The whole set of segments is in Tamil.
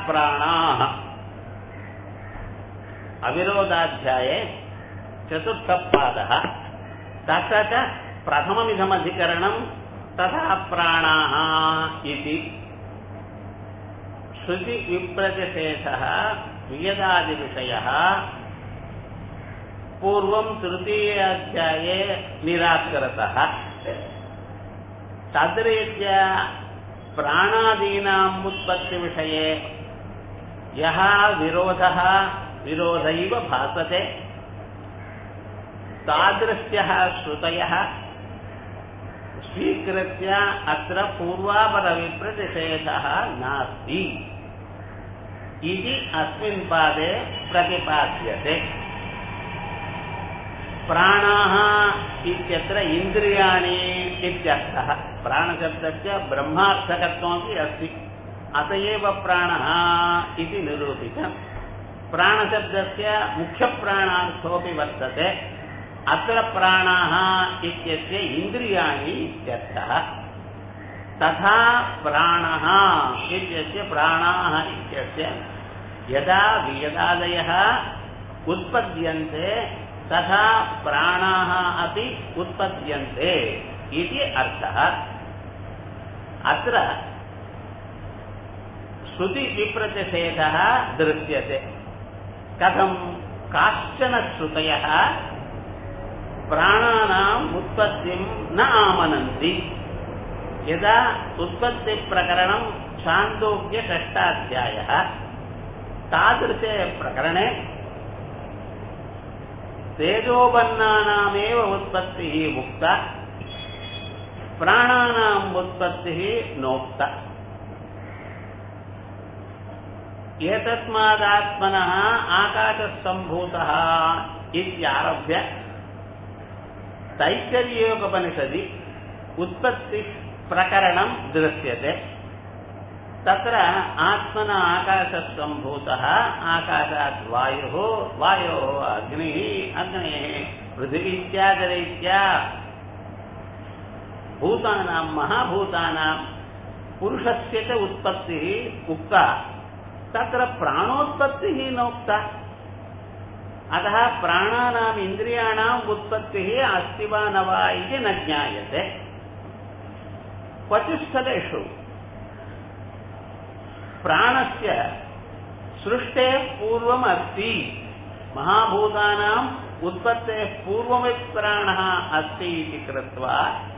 प्राणाः अविरोधाध्याये चतुर्थः पादः तत्र च प्रथममिदमधिकरणम् तथा प्राणाः इति श्रुतिविप्रतिषेधः वियदादिविषयः पूर्वं तृतीयाध्याये निराकृतः तद्रीत्या प्राणादीनाम् उत्पत्तिविषये यः विरोधः विरोध इव भासते तादृश्यः श्रुतयः स्वीकृत्य अत्र पूर्वापरविप्रतिषेधः नास्ति इति अस्मिन् पादे प्रतिपाद्यते प्राणाः इत्यत्र इन्द्रियाणि इत्यर्थः प्राणशब्दस्य ब्रह्मार्थकत्वमपि अस्ति अत एव प्राणः इति निरूपितम् प्राणशब्दस्य मुख्यप्राणार्थोऽपि वर्तते अत्र प्राणाः इत्यस्य इन्द्रियाणि इत्यर्थः तथा प्राणः इत्यस्य प्राणाः इत्यस्य यदा वियदादयः उत्पद्यन्ते तथा प्राणाः अपि उत्पद्यन्ते इति अर्थः अत्र श्रुतिविप्रतिषेधः दृश्यते कथं काश्चन श्रुतयः प्राणानाम् उत्पत्तिं न आमनन्ति यदा उत्पत्तिप्रकरणं छान्दोग्यषष्टाध्यायः तादृशे प्रकरणे तेजोबन्नानामेव उत्पत्तिः उक्ता प्राणानाम् उत्पत्तिः नोक्ता एतस्मादात्मनः आकाशसम्भूतः इत्यारभ्य तैत्तरीयोपनिषदि उत्पत्तिप्रकरणं दृश्यते तत्र आत्मन आकाशसम्भूतः आकाशात् वायुः वायोः अग्निः अग्नेः पृथिवी इत्यादिरीत्या भूतानां महाभूतानां पुरुषस्य च उत्पत्तिः उक्ता तत्र प्राणोत्पत्तिः नोक्ता अतः प्राणानाम् इन्द्रियाणाम् उत्पत्तिः अस्ति वा न वा इति न ज्ञायते क्वचित्स्थलेषु प्राणस्य सृष्टेः पूर्वम् अस्ति महाभूतानाम् उत्पत्तेः पूर्वमेव प्राणः अस्ति इति कृत्वा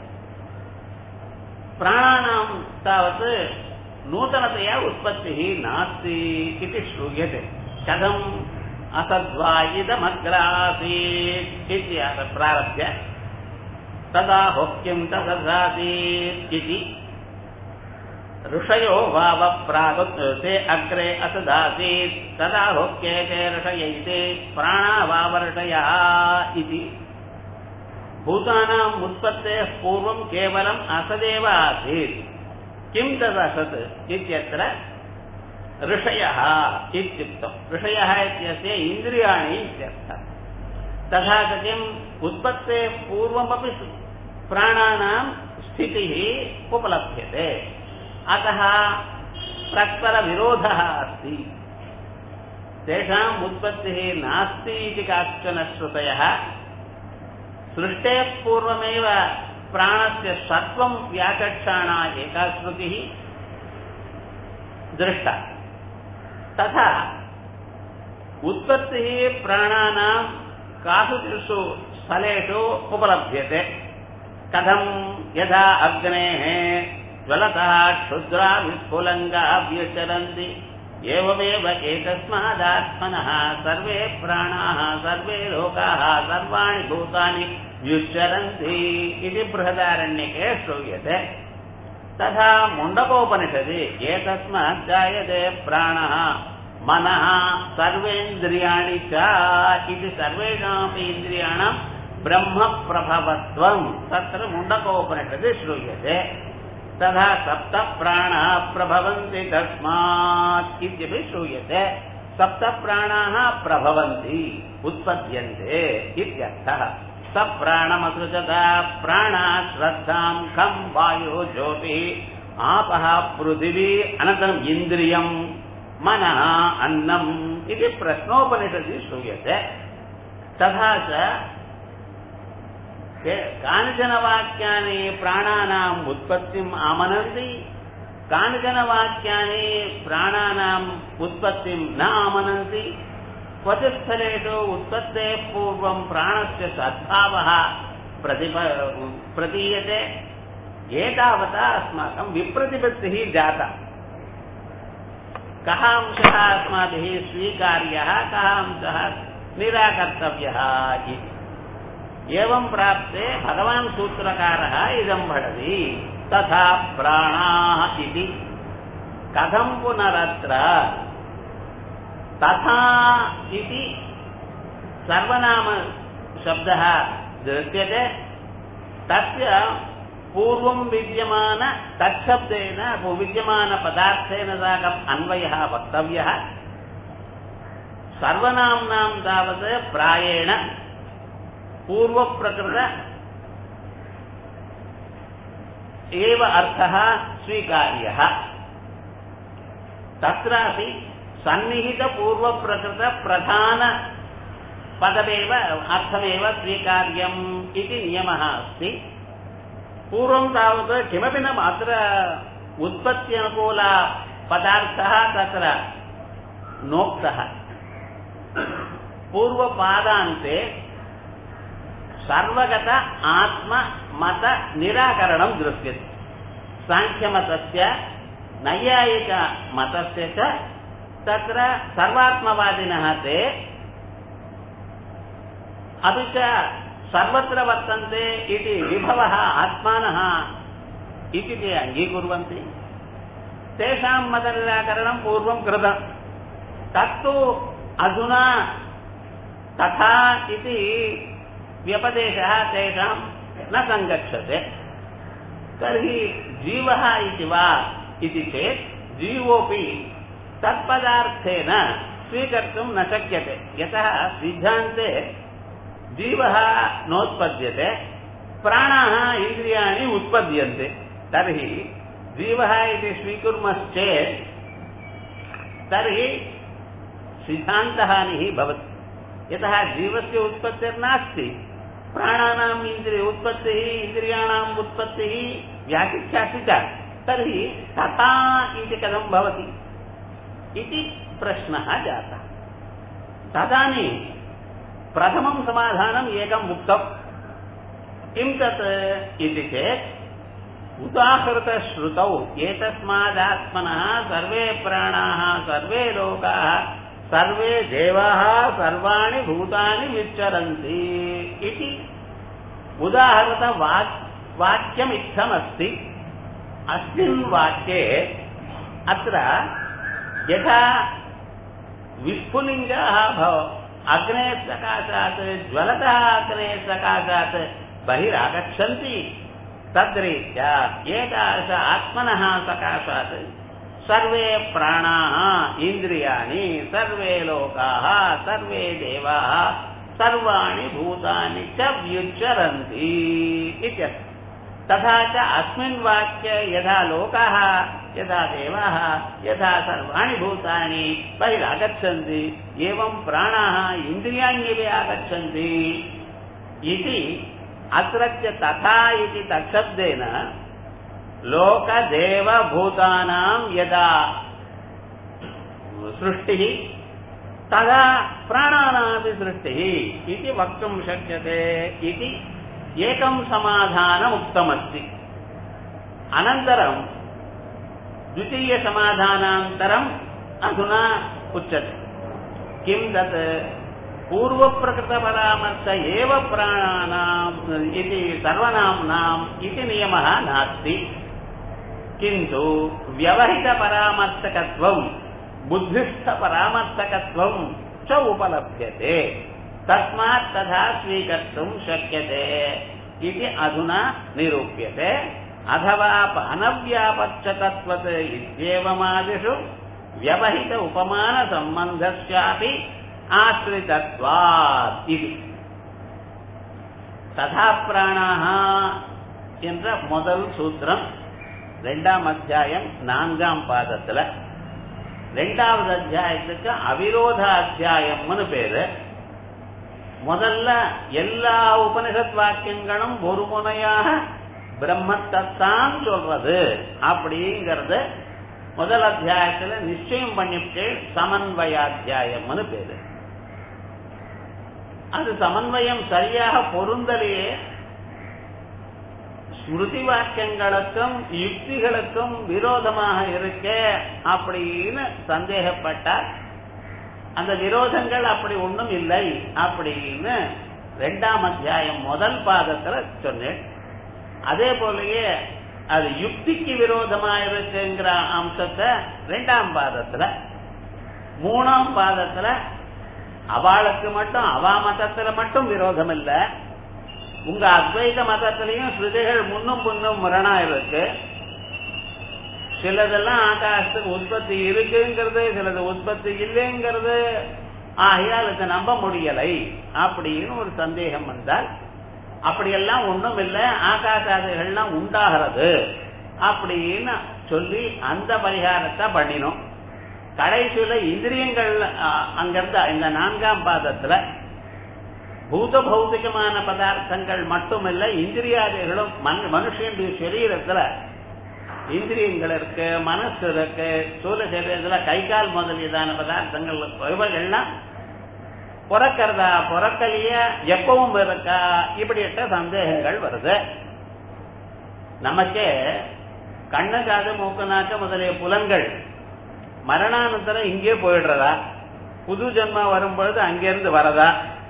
प्राणानां तावत् नूतनतया उत्पत्तिः नास्ति इति श्रूयते कथम् असद्वा इदमग्रासीत् इति प्रारभ्य तदा होक्यं तदसासीत् इति ऋषयो वाव प्रागुत् ते अग्रे असदासीत् तदा होक्येते ऋषयैते प्राणा वावर्षया इति भूतानाम् उत्पत्तेः पूर्वं केवलम् असदेव आसीत् किं तदसत् इत्यत्र ऋषयः इत्युक्तम् ऋषयः इत्यस्य इन्द्रियाणि इत्यर्थः तथा च किम् उत्पत्तेः पूर्वमपि प्राणानां स्थितिः उपलभ्यते अतः परस्परविरोधः अस्ति तेषाम् उत्पत्तिः नास्ति इति काश्चन श्रुतयः सृष्टेः पूर्वमेव प्राणस्य सत्त्वं व्याचक्षाणा एका श्रुतिः दृष्टा तथा उत्पत्तिः प्राणानां कासुचिषु स्थलेषु उपलभ्यते कथं यथा अग्नेः ज्वलतः क्षुद्रा विस्फुलङ्गा व्यचरन्ति एवमेव एतस्मादात्मनः सर्वे प्राणाः सर्वे लोकाः सर्वाणि भूतानि व्युच्चरन्ति इति बृहदारण्यके श्रूयते तथा मुण्डकोपनिषदि एतस्मात् जायते प्राणः मनः सर्वेन्द्रियाणि च इति सर्वेषामपि इन्द्रियाणां ब्रह्मप्रभवत्वं तत्र मुण्डकोपनिषदि श्रूयते तथा सप्त प्राणाः प्रभवन्ति तस्मात् इत्यपि श्रूयते सप्त प्राणाः प्रभवन्ति उत्पद्यन्ते इत्यर्थः सप्राणमसृजता प्राणात् श्रद्धां खं वायुः ज्योतिः आपः पृथिवी अनन्तरम् इन्द्रियम् मनः अन्नम् इति प्रश्नोपनिषदि श्रूयते तथा च कानिचन वाक्यानि प्राणानाम् उत्पत्तिम् आमनन्ति कानिचन वाक्यानि प्राणानाम् उत्पत्तिम् न आमनन्ति क्वचित् स्थलेषु उत्पत्तेः पूर्वम् प्राणस्य सद्भावः प्रतिप प्रतीयते एतावता अस्माकं विप्रतिपत्तिः जाता कः अंशः अस्माभिः स्वीकार्यः कः अंशः निराकर्तव्यः इति एवं प्राप्ते भगवान् सूत्रकारः इदं भटति तथा प्राणाः इति कथं पुनरत्र तथा इति सर्वनामशब्दः दृश्यते तस्य पूर्वं विद्यमान तत्शब्देन विद्यमानपदार्थेन साकम् अन्वयः वक्तव्यः सर्वनाम्नां तावत् प्रायेण पूर्वप्रकृत एव अर्थः स्वीकार्यः तत्रापि सन्निहितपूर्वप्रकृतप्रधानपदमेव अर्थमेव स्वीकार्यम् इति नियमः अस्ति पूर्वं तावत् किमपि न अत्र उत्पत्त्यनुकूलपदार्थः तत्र नोक्तः पूर्वपादान्ते सर्वगत आत्ममत निराकरणं दृश्यते साङ्ख्यमतस्य नैयायिकमतस्य च तत्र सर्वात्मवादिनः ते अपि च सर्वत्र वर्तन्ते इति विभवः आत्मानः इति ते अङ्गीकुर्वन्ति तेषां मतनिराकरणं पूर्वं कृतं तत्तु अधुना तथा इति व्यपदेशः तेषां न सङ्गच्छते तर्हि जीवः इति वा इति चेत् जीवोऽपि तत्पदार्थेन स्वीकर्तुं न शक्यते यतः सिद्धान्ते जीवः नोत्पद्यते प्राणाः इन्द्रियाणि उत्पद्यन्ते तर्हि जीवः इति स्वीकुर्मश्चेत् तर्हि सिद्धान्तहानिः भवति यतः जीवस्य उत्पत्तिर्नास्ति प्राणानाम् इन्द्रिय उत्पत्तिः इन्द्रियाणाम् उत्पत्तिः व्याचिख्यास्ति च तर्हि तथा इति कथं भवति इति प्रश्नः जातः तदानीं प्रथमं समाधानम् एकम् उक्तम् किं तत् इति चेत् उदाहृतश्रुतौ एतस्मादात्मनः सर्वे प्राणाः सर्वे लोकाः सर्वे देवाः सर्वाणि भूतानि विचरन्ति इति उदाहृतवाक् वाक्यमित्थमस्ति अस्मिन् वाक्ये अत्र यथा विस्फुलिङ्गाः भव अग्नेः सकाशात् ज्वलतः अग्नेः सकाशात् बहिरागच्छन्ति तद्रीत्या एतादृश आत्मनः सकाशात् सर्वे प्राणाः इन्द्रियाणि सर्वे लोकाः सर्वे देवाः सर्वाणि भूतानि च व्युच्चरन्ति इत्यर्थः तथा च अस्मिन् वाक्ये यथा लोकाः यथा देवाः यथा सर्वाणि भूतानि बहिरागच्छन्ति एवं प्राणाः इन्द्रियाण्यपि आगच्छन्ति इति अत्रत्य तथा इति तत्शब्देन लोकदेवभूतानां यदा सृष्टिः तदा प्राणानामपि सृष्टिः इति वक्तुं शक्यते इति एकं समाधानमुक्तमस्ति अनन्तरं द्वितीयसमाधानान्तरम् अधुना उच्यते किं तत् पूर्वप्रकृतपरामर्श एव प्राणानाम् इति सर्वनाम्नाम् इति नियमः नास्ति किन्तु व्यवहितपरामर्शकत्वं बुद्धिस्थपरामर्शकत्वं च उपलभ्यते तस्मात् तथा स्वीकर्तुं शक्यते इति अधुना निरूप्यते अथवा पानव्यापच्चतत्वत् इत्येवमादिषु व्यवहित उपमानसम्बन्धस्यापि ஆசிரிதத்வாத் இது ததா பிராணாக என்ற முதல் சூத்திரம் ரெண்டாம் அத்தியாயம் நான்காம் பாதத்துல ரெண்டாவது அத்தியாயத்துக்கு அவிரோத அத்தியாயம்னு பேரு முதல்ல எல்லா உபனிஷத் வாக்கியங்களும் ஒரு முனையாக பிரம்மத்தைத்தான் சொல்றது அப்படிங்கறது முதல் அத்தியாயத்துல நிச்சயம் பண்ணிட்டு சமன்வயாத்தியாயம்னு பேரு அது சமன்வயம் சரியாக பொருந்தலையே ஸ்மிருதி வாக்கியங்களுக்கும் யுக்திகளுக்கும் விரோதமாக இருக்க அப்படின்னு சந்தேகப்பட்டார் அந்த விரோதங்கள் அப்படி ஒண்ணும் இல்லை அப்படின்னு ரெண்டாம் அத்தியாயம் முதல் பாதத்துல சொன்னேன் அதே போலயே அது யுக்திக்கு விரோதமா இருக்குங்கிற அம்சத்தை ரெண்டாம் பாதத்துல மூணாம் பாதத்துல அவளுக்கு மட்டும் அவா மதத்துல மட்டும் விரோதம் இல்ல உங்க அத்வைத மதத்திலையும் ஸ்ருதிகள் முன்னும் முன்னும் முரணா இருக்கு சிலதெல்லாம் ஆகாசத்துக்கு உற்பத்தி இருக்குங்கிறது சிலது உற்பத்தி இல்லைங்கிறது ஆகையால் இதை நம்ப முடியலை அப்படின்னு ஒரு சந்தேகம் வந்தால் அப்படியெல்லாம் ஒண்ணும் இல்லை ஆகாசாதிகள்லாம் உண்டாகிறது அப்படின்னு சொல்லி அந்த பரிகாரத்தை பண்ணினோம் கடைசியில இந்திரியங்கள் அங்கிருந்த இந்த நான்காம் பாதத்துல பூத பௌதிகமான பதார்த்தங்கள் மட்டுமில்ல இந்திரியாதிகளும் மனுஷனுடைய சரீரத்துல இந்திரியங்கள் இருக்கு மனசு இருக்கு சூழ சரீரத்துல கை கால் முதலியதான பதார்த்தங்கள் இவைகள்லாம் பிறக்கிறதா பிறக்கலையா எப்பவும் இருக்கா இப்படிட்ட சந்தேகங்கள் வருது நமக்கே கண்ணு காது மூக்கு நாக்கு முதலிய புலன்கள் மரணானந்தரம் இங்கே போயிடுறதா புது ஜென்மா வரும்பொழுது அங்கிருந்து வரதா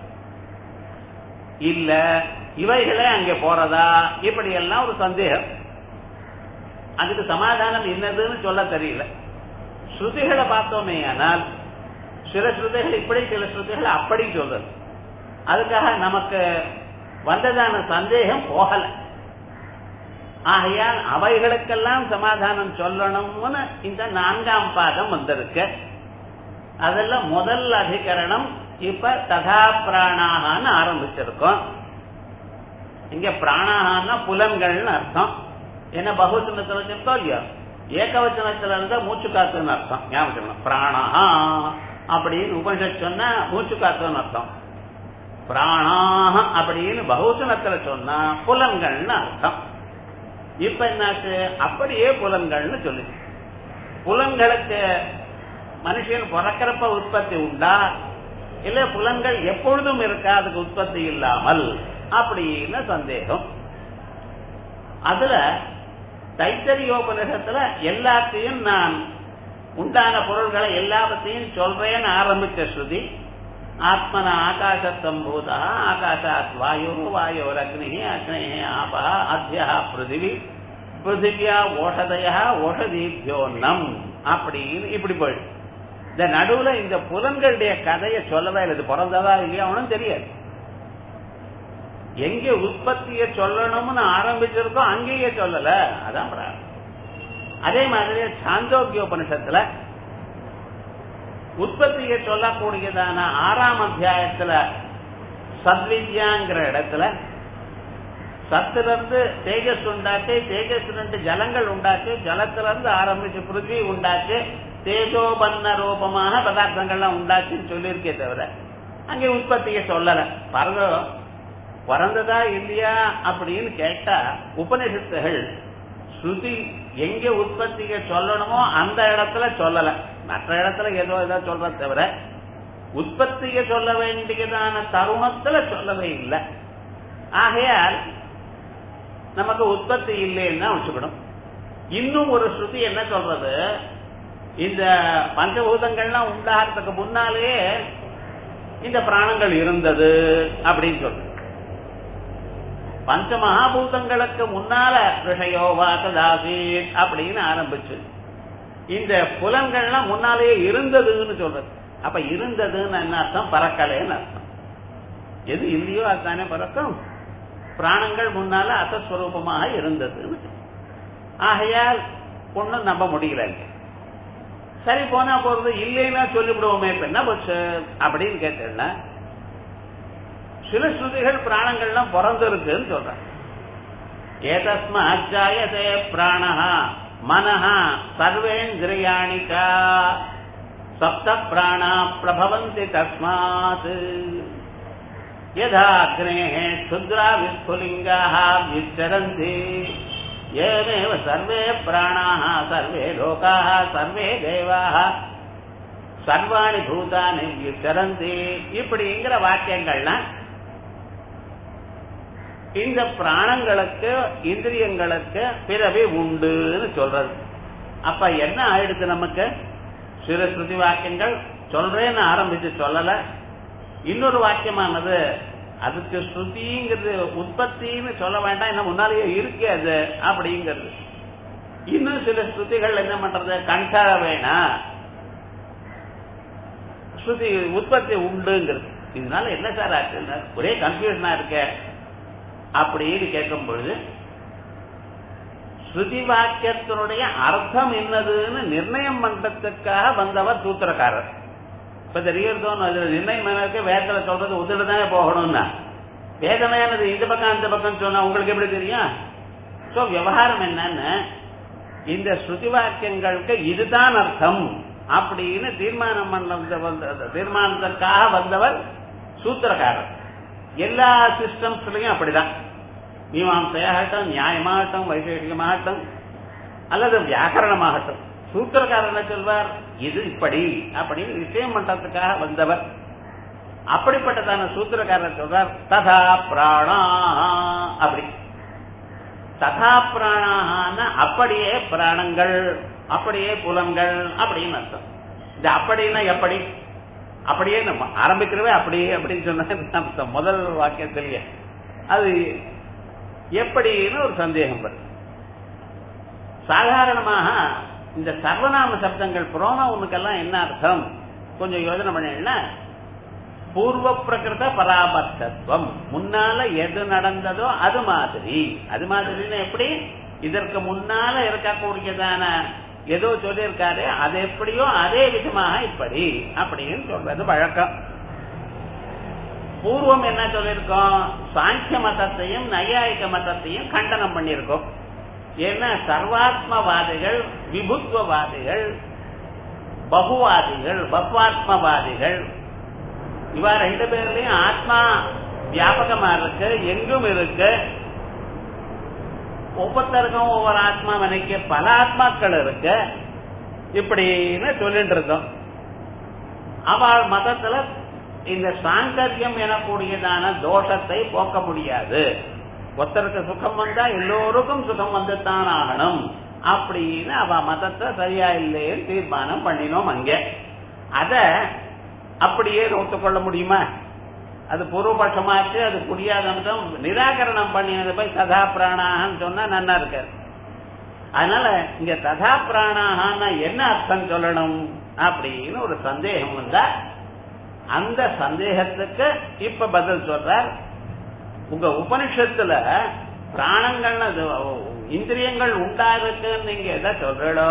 இல்ல இவைகளே அங்கே போறதா இப்படி எல்லாம் ஒரு சந்தேகம் அதுக்கு சமாதானம் என்னதுன்னு சொல்ல தெரியல ஸ்ருதிகளை பார்த்தோமே ஆனால் சில ஸ்ருதிகள் இப்படி சில ஸ்ருதிகள் அப்படி சொல்றது அதுக்காக நமக்கு வந்ததான சந்தேகம் போகல ஆகையால் அவைகளுக்கெல்லாம் சமாதானம் சொல்லணும்னு இந்த நான்காம் பாதம் வந்திருக்கு அதெல்லாம் முதல் அதிகரணம் இப்ப ததா பிராணாகான்னு ஆரம்பிச்சிருக்கோம் இங்க பிராணாகான்னா புலன்கள்னு அர்த்தம் என்ன பகுவச்சனத்துல வச்சிருக்கோம் இல்லையா ஏகவச்சனத்துல இருந்தா மூச்சு காத்துன்னு அர்த்தம் ஞாபகம் பிராணஹா அப்படின்னு உபனிஷத் சொன்னா மூச்சு காத்துன்னு அர்த்தம் பிராணாக அப்படின்னு பகுவச்சனத்துல சொன்னா புலன்கள்னு அர்த்தம் இப்ப என்னாச்சு அப்படியே புலன்கள்னு சொல்லு புலன்களுக்கு மனுஷன் பிறக்கிறப்ப உற்பத்தி உண்டா இல்ல புலன்கள் எப்பொழுதும் இருக்கா அதுக்கு உற்பத்தி இல்லாமல் அப்படின்னு சந்தேகம் அதுல தைத்தரியோபனிஷத்துல எல்லாத்தையும் நான் உண்டான பொருள்களை எல்லாவற்றையும் சொல்றேன்னு ஆரம்பிச்ச ஸ்ருதி ஆத்மன ஆகாசத்தம்பூதா ஆகாசாத் வாயு வாயோர் அக்னி அக்னி ஆபா அத்தியா பிருத்திவி பிருத்திவியா ஓஷதயா ஓஷதீபியோன்னம் அப்படின்னு இப்படி போயிடு இந்த நடுவுல இந்த புலன்களுடைய கதையை சொல்லவே இல்லை இது பிறந்ததா இல்லையா அவனும் தெரியாது எங்க உற்பத்திய சொல்லணும்னு ஆரம்பிச்சிருக்கோம் அங்கேயே சொல்லல அதான் பிரார்த்தம் அதே மாதிரி சாந்தோக்கியோபனிஷத்துல உற்பத்தியை சொல்லக்கூடியதான ஆறாம் அத்தியாயத்துல சத்வித்யாங்கிற இடத்துல சத்துல இருந்து தேஜஸ் உண்டாச்சு தேஜஸ் இருந்து ஜலங்கள் உண்டாச்சு ஜலத்துல இருந்து ஆரம்பிச்சு பிருத்திவி உண்டாச்சு தேஜோபன்ன ரூபமான பதார்த்தங்கள்லாம் உண்டாச்சுன்னு சொல்லியிருக்கே தவிர அங்கே உற்பத்தியை சொல்லல பரவ பிறந்ததா இல்லையா அப்படின்னு கேட்டா உபநிஷத்துகள் ஸ்ருதி எங்க உற்பத்தியை சொல்லணுமோ அந்த இடத்துல சொல்லல மற்ற இடத்துல ஏதோ ஏதோ சொல்ற தவிர உற்பத்தியை சொல்ல வேண்டியதான தருணத்துல சொல்லவே இல்லை ஆகையால் நமக்கு உற்பத்தி இல்லைன்னு வச்சுக்கணும் இன்னும் ஒரு ஸ்ருதி என்ன சொல்றது இந்த பஞ்சபூதங்கள்லாம் உண்டாகிறதுக்கு முன்னாலேயே இந்த பிராணங்கள் இருந்தது அப்படின்னு சொல்றது பஞ்ச மகாபூதங்களுக்கு முன்னால ரிஷயோ வாசதாசீத் அப்படின்னு ஆரம்பிச்சு இந்த புலன்கள்லாம் முன்னாலேயே இருந்ததுன்னு சொல்றது அப்ப இருந்ததுன்னு என்ன அர்த்தம் பறக்கலைன்னு அர்த்தம் எது இல்லையோ அதுதானே பறக்கும் பிராணங்கள் முன்னால அசஸ்வரூபமாக இருந்ததுன்னு ஆகையால் ஒன்னும் நம்ப முடியல சரி போனா போறது இல்லைன்னா சொல்லிவிடுவோமே இப்ப என்ன போச்சு அப்படின்னு கேட்டேன்னா சில ஸ்ருதிகள் பிராணங்கள்லாம் பிறந்திருக்குன்னு சொல்றாங்க ஏதஸ்மா அஜாயதே பிராணஹா மனஹா சர்வேந்திரியாணிகா சப்த பிராணா பிரபவந்தி தஸ்மாத் யதா அக்னேः क्षुद्रा विस्फुलिङ्गाः विचरन्ति एवमेव सर्वे प्राणाः सर्वे लोकाः सर्वे देवाः சர்வாணி பூதானி விசரந்தி இப்படிங்கிற வாக்கியங்கள்லாம் இந்த பிராணங்களுக்கு இந்திரியங்களுக்கு பிறவி உண்டுன்னு சொல்றது அப்ப என்ன ஆயிடுது நமக்கு சிறு ஸ்ருதி வாக்கியங்கள் சொல்றேன்னு ஆரம்பிச்சு சொல்லல இன்னொரு வாக்கியமானது அதுக்கு ஸ்ருதிங்கிறது உற்பத்தின்னு சொல்ல வேண்டாம் என்ன முன்னாலேயே இருக்கே அது அப்படிங்கிறது இன்னும் சில ஸ்ருதிகள் என்ன பண்றது கண்கார வேணாம் ஸ்ருதி உற்பத்தி உண்டுங்கிறது இதனால என்ன சார் ஆச்சு ஒரே கன்ஃபியூஷனா இருக்க அப்படின்னு கேட்கும் பொழுது ஸ்ருதி வாக்கியத்தினுடைய அர்த்தம் என்னதுன்னு நிர்ணயம் பண்றதுக்காக வந்தவர் சூத்திரக்காரர் இப்ப தெரியறதோ அதுல நிர்ணயம் பண்ணதுக்கு வேதத்துல சொல்றது உதடு தானே போகணும்னா வேதமையானது இந்த பக்கம் அந்த பக்கம் சொன்னா உங்களுக்கு எப்படி தெரியும் சோ விவகாரம் என்னன்னு இந்த ஸ்ருதி வாக்கியங்களுக்கு இதுதான் அர்த்தம் அப்படின்னு தீர்மானம் பண்ண தீர்மானத்திற்காக வந்தவர் சூத்திரக்காரர் எல்லா சிஸ்டம்ஸ்லயும் அப்படிதான் மீமாசையாகட்டும் நியாயமாகட்டும் வைசேஷிகமாகட்டும் அல்லது வியாக்கரணமாகட்டும் சூத்திரக்காரர் என்ன சொல்வார் இது இப்படி அப்படின்னு விஷயம் பண்றதுக்காக வந்தவர் அப்படிப்பட்டதான சூத்திரக்காரர் சொல்றார் ததா பிராணா அப்படி ததா பிராணான அப்படியே பிராணங்கள் அப்படியே புலன்கள் அப்படின்னு அர்த்தம் இது அப்படின்னா எப்படி அப்படியே நம்ம ஆரம்பிக்கிறவே அப்படியே அப்படின்னு சொன்ன முதல் வாக்கியத்திலேயே அது எப்படின்னு ஒரு சந்தேகம் வருது சாதாரணமாக இந்த சர்வநாம சப்தங்கள் புரோனவுனுக்கெல்லாம் என்ன அர்த்தம் கொஞ்சம் யோஜனை பண்ணீங்கன்னா பூர்வ பிரகிருத பராபர்த்தத்துவம் முன்னால எது நடந்ததோ அது மாதிரி அது மாதிரின்னு எப்படி இதற்கு முன்னால இருக்கக்கூடியதான ஏதோ சொல்லியிருக்காரு அது எப்படியோ அதே விதமாக இப்படி அப்படின்னு சொல்றது வழக்கம் பூர்வம் என்ன சொல்லியிருக்கோம் சாங்கிய மதத்தையும் நையாயிக மதத்தையும் கண்டனம் பண்ணியிருக்கோம் ஏன்னா சர்வாத்மவாதிகள் விபுத்வவாதிகள் பகுவாதிகள் பக்வாத்மவாதிகள் இவா ரெண்டு பேர்லயும் ஆத்மா வியாபகமா இருக்கு எங்கும் இருக்கு ஒவ்வொருத்தருக்கும் ஒவ்வொரு ஆத்மா நினைக்க பல ஆத்மாக்கள் இருக்கு இப்படின்னு சொல்லிட்டு இருந்தோம் அவள் மதத்துல இந்த சாங்கரியம் எனக்கூடியதான தோஷத்தை போக்க முடியாது ஒருத்தருக்கு சுகம் வந்தா எல்லோருக்கும் சுகம் வந்துத்தான் ஆகணும் அப்படின்னு அவ மதத்தை சரியா இல்லைன்னு தீர்மானம் பண்ணினோம் அங்க அத அப்படியே ஒத்துக்கொள்ள முடியுமா அது பூர்வபட்சமாச்சு அது புரியாத அம்சம் நிராகரணம் பண்ணினது போய் ததா பிராணாகன்னு சொன்னா நன்னா இருக்காது அதனால இங்க ததா பிராணாகனா என்ன அர்த்தம் சொல்லணும் அப்படின்னு ஒரு சந்தேகம் வந்தா அந்த சந்தேகத்துக்கு இப்ப பதில் சொல்றார் உங்க உபனிஷத்துல பிராணங்கள்னு இந்திரியங்கள் உண்டாருக்குன்னு நீங்க எதை சொல்றோ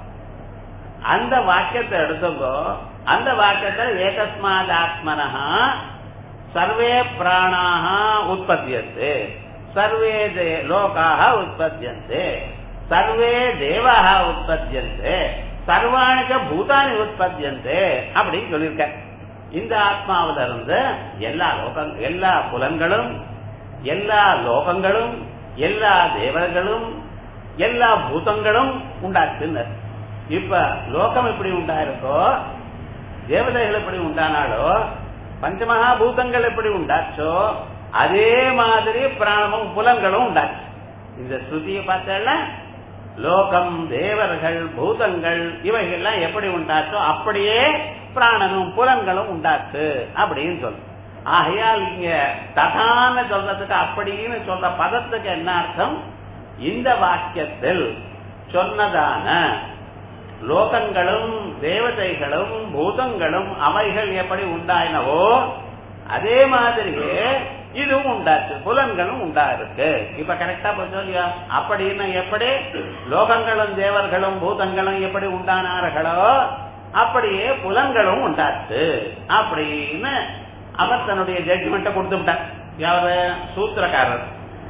அந்த வாக்கியத்தை எடுத்துக்கோ அந்த வாக்கியத்தில் ஏகஸ்மாத் ஆத்மனஹா சர்வே பிராணாக உற்பத்தியந்தே சர்வே லோகாக உற்பத்தியந்தே சர்வே தேவாக உற்பத்தியந்தே சர்வாணிக பூதானி உற்பத்தியந்தே அப்படின்னு சொல்லியிருக்க இந்த ஆத்மாவில இருந்து எல்லா லோகம் எல்லா புலன்களும் எல்லா லோகங்களும் எல்லா தேவர்களும் எல்லா பூதங்களும் உண்டாச்சுன்னு இப்ப லோகம் எப்படி உண்டாயிருக்கோ தேவதைகள் எப்படி உண்டானாலோ பஞ்சமகாபூதங்கள் எப்படி உண்டாச்சோ அதே மாதிரி பிராணமும் புலன்களும் உண்டாச்சு இந்த ஸ்ருதியை பார்த்தா லோகம் தேவர்கள் பூதங்கள் இவைகள்லாம் எப்படி உண்டாச்சோ அப்படியே பிராணனும் புலன்களும் உண்டாச்சு அப்படின்னு சொல்லு ஆகையால் இங்க ததான்னு சொல்றதுக்கு அப்படின்னு சொல்ற பதத்துக்கு என்ன அர்த்தம் இந்த வாக்கியத்தில் சொன்னதான லோகங்களும் தேவதைகளும் பூதங்களும் அவைகள் எப்படி உண்டாயினவோ அதே மாதிரியே இதுவும் உண்டாச்சு புலன்களும் உண்டா இருக்கு இப்ப கரெக்டா போச்சோ இல்லையா அப்படின்னு எப்படி லோகங்களும் தேவர்களும் பூதங்களும் எப்படி உண்டானார்களோ அப்படியே புலன்களும் உண்டாச்சு அப்படின்னு அவர் தன்னுடைய ஜட்ஜ்மெண்ட்டை கொடுத்துட்டார் யாரு சூத்திரக்காரர்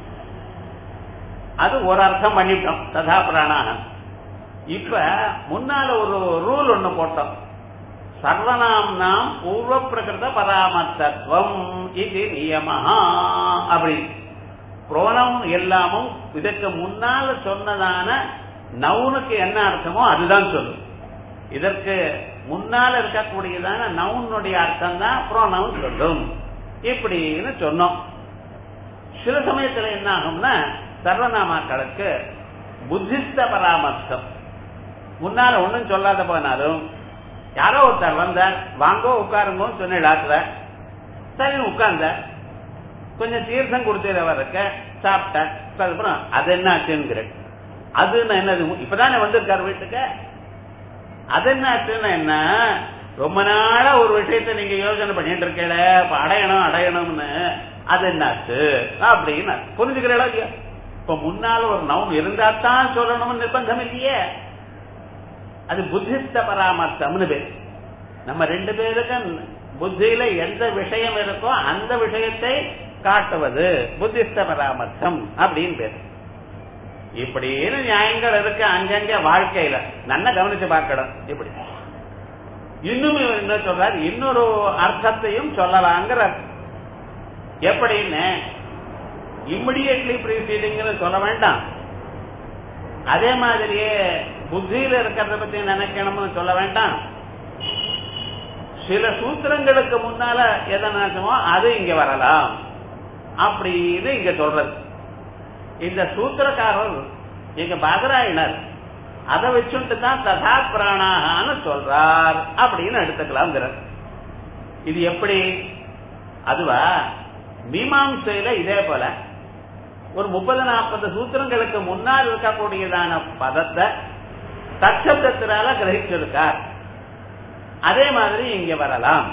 அது ஒரு அர்த்தம் பண்ணிவிட்டோம் ததா பிராணாக இப்ப முன்னால ஒரு ரூல் ஒண்ணு போட்டோம் சர்வநாம்னாம் பூர்வ பிரகிருத பராமர்த்தத்துவம் இது நியமஹா அப்படி புரோணம் எல்லாமும் இதற்கு முன்னால சொன்னதான நவுனுக்கு என்ன அர்த்தமோ அதுதான் சொல்லும் இதற்கு முன்னால இருக்கக்கூடியதான நவுனுடைய அர்த்தம் தான் புரோணம் சொல்லும் இப்படின்னு சொன்னோம் சில சமயத்துல என்ன ஆகும்னா சர்வநாமாக்களுக்கு புத்திஸ்த பராமர்த்தம் முன்னால ஒண்ணும் சொல்லாத போனாலும் யாரோ ஒருத்தர் வந்தார் வாங்கோ உட்காருங்கன்னு சொன்ன சரி உட்கார்ந்த கொஞ்சம் தீர்த்தம் கொடுத்தவருக்கு சாப்பிட்டேன் அதுக்கப்புறம் அது என்ன ஆச்சுங்கிற அது என்னது இப்பதானே வந்திருக்காரு வீட்டுக்கு அது என்ன ஆச்சுன்னா என்ன ரொம்ப நாளா ஒரு விஷயத்த நீங்க யோசனை பண்ணிட்டு இருக்கல இப்ப அடையணும் அடையணும்னு அது என்னாச்சு அப்படின்னு புரிஞ்சுக்கிறீங்களா இல்லையா இப்ப முன்னால ஒரு நவுன் இருந்தா தான் சொல்லணும்னு நிர்பந்தம் இல்லையே அது புத்திஸ்த பராமர்த்தம்னு பேர் நம்ம ரெண்டு பேருக்கும் புத்தியில எந்த விஷயம் இருக்கோ அந்த விஷயத்தை காட்டுவது புத்திஸ்த பராமர்த்தம் அப்படின்னு பேர் இப்படின்னு நியாயங்கள் இருக்கு அங்கங்க வாழ்க்கையில நல்லா கவனிச்சு பார்க்கணும் இப்படி இன்னும் இவர் என்ன சொல்றார் இன்னொரு அர்த்தத்தையும் சொல்லலாங்கிற எப்படின்னு இம்மிடியட்லி ப்ரீசீடிங்னு சொல்ல வேண்டாம் அதே மாதிரியே புத்தியில இருக்கிறத பத்தி நினைக்கணும்னு சொல்ல வேண்டாம் சில சூத்திரங்களுக்கு முன்னால எதை நினைச்சோமோ அது இங்க வரலாம் அப்படின்னு இங்க சொல்றது இந்த சூத்திரக்காரர் எங்க பாதராயணர் அதை வச்சுட்டு தான் ததா பிராணாகான்னு சொல்றார் அப்படின்னு எடுத்துக்கலாம் இது எப்படி அதுவா மீமாம்சையில இதே போல ஒரு முப்பது நாற்பது சூத்திரங்களுக்கு முன்னால் இருக்கக்கூடியதான பதத்தை தற்சப்தத்தினால கிரகிச்சிருக்கார் அதே மாதிரி இங்க வரலாம்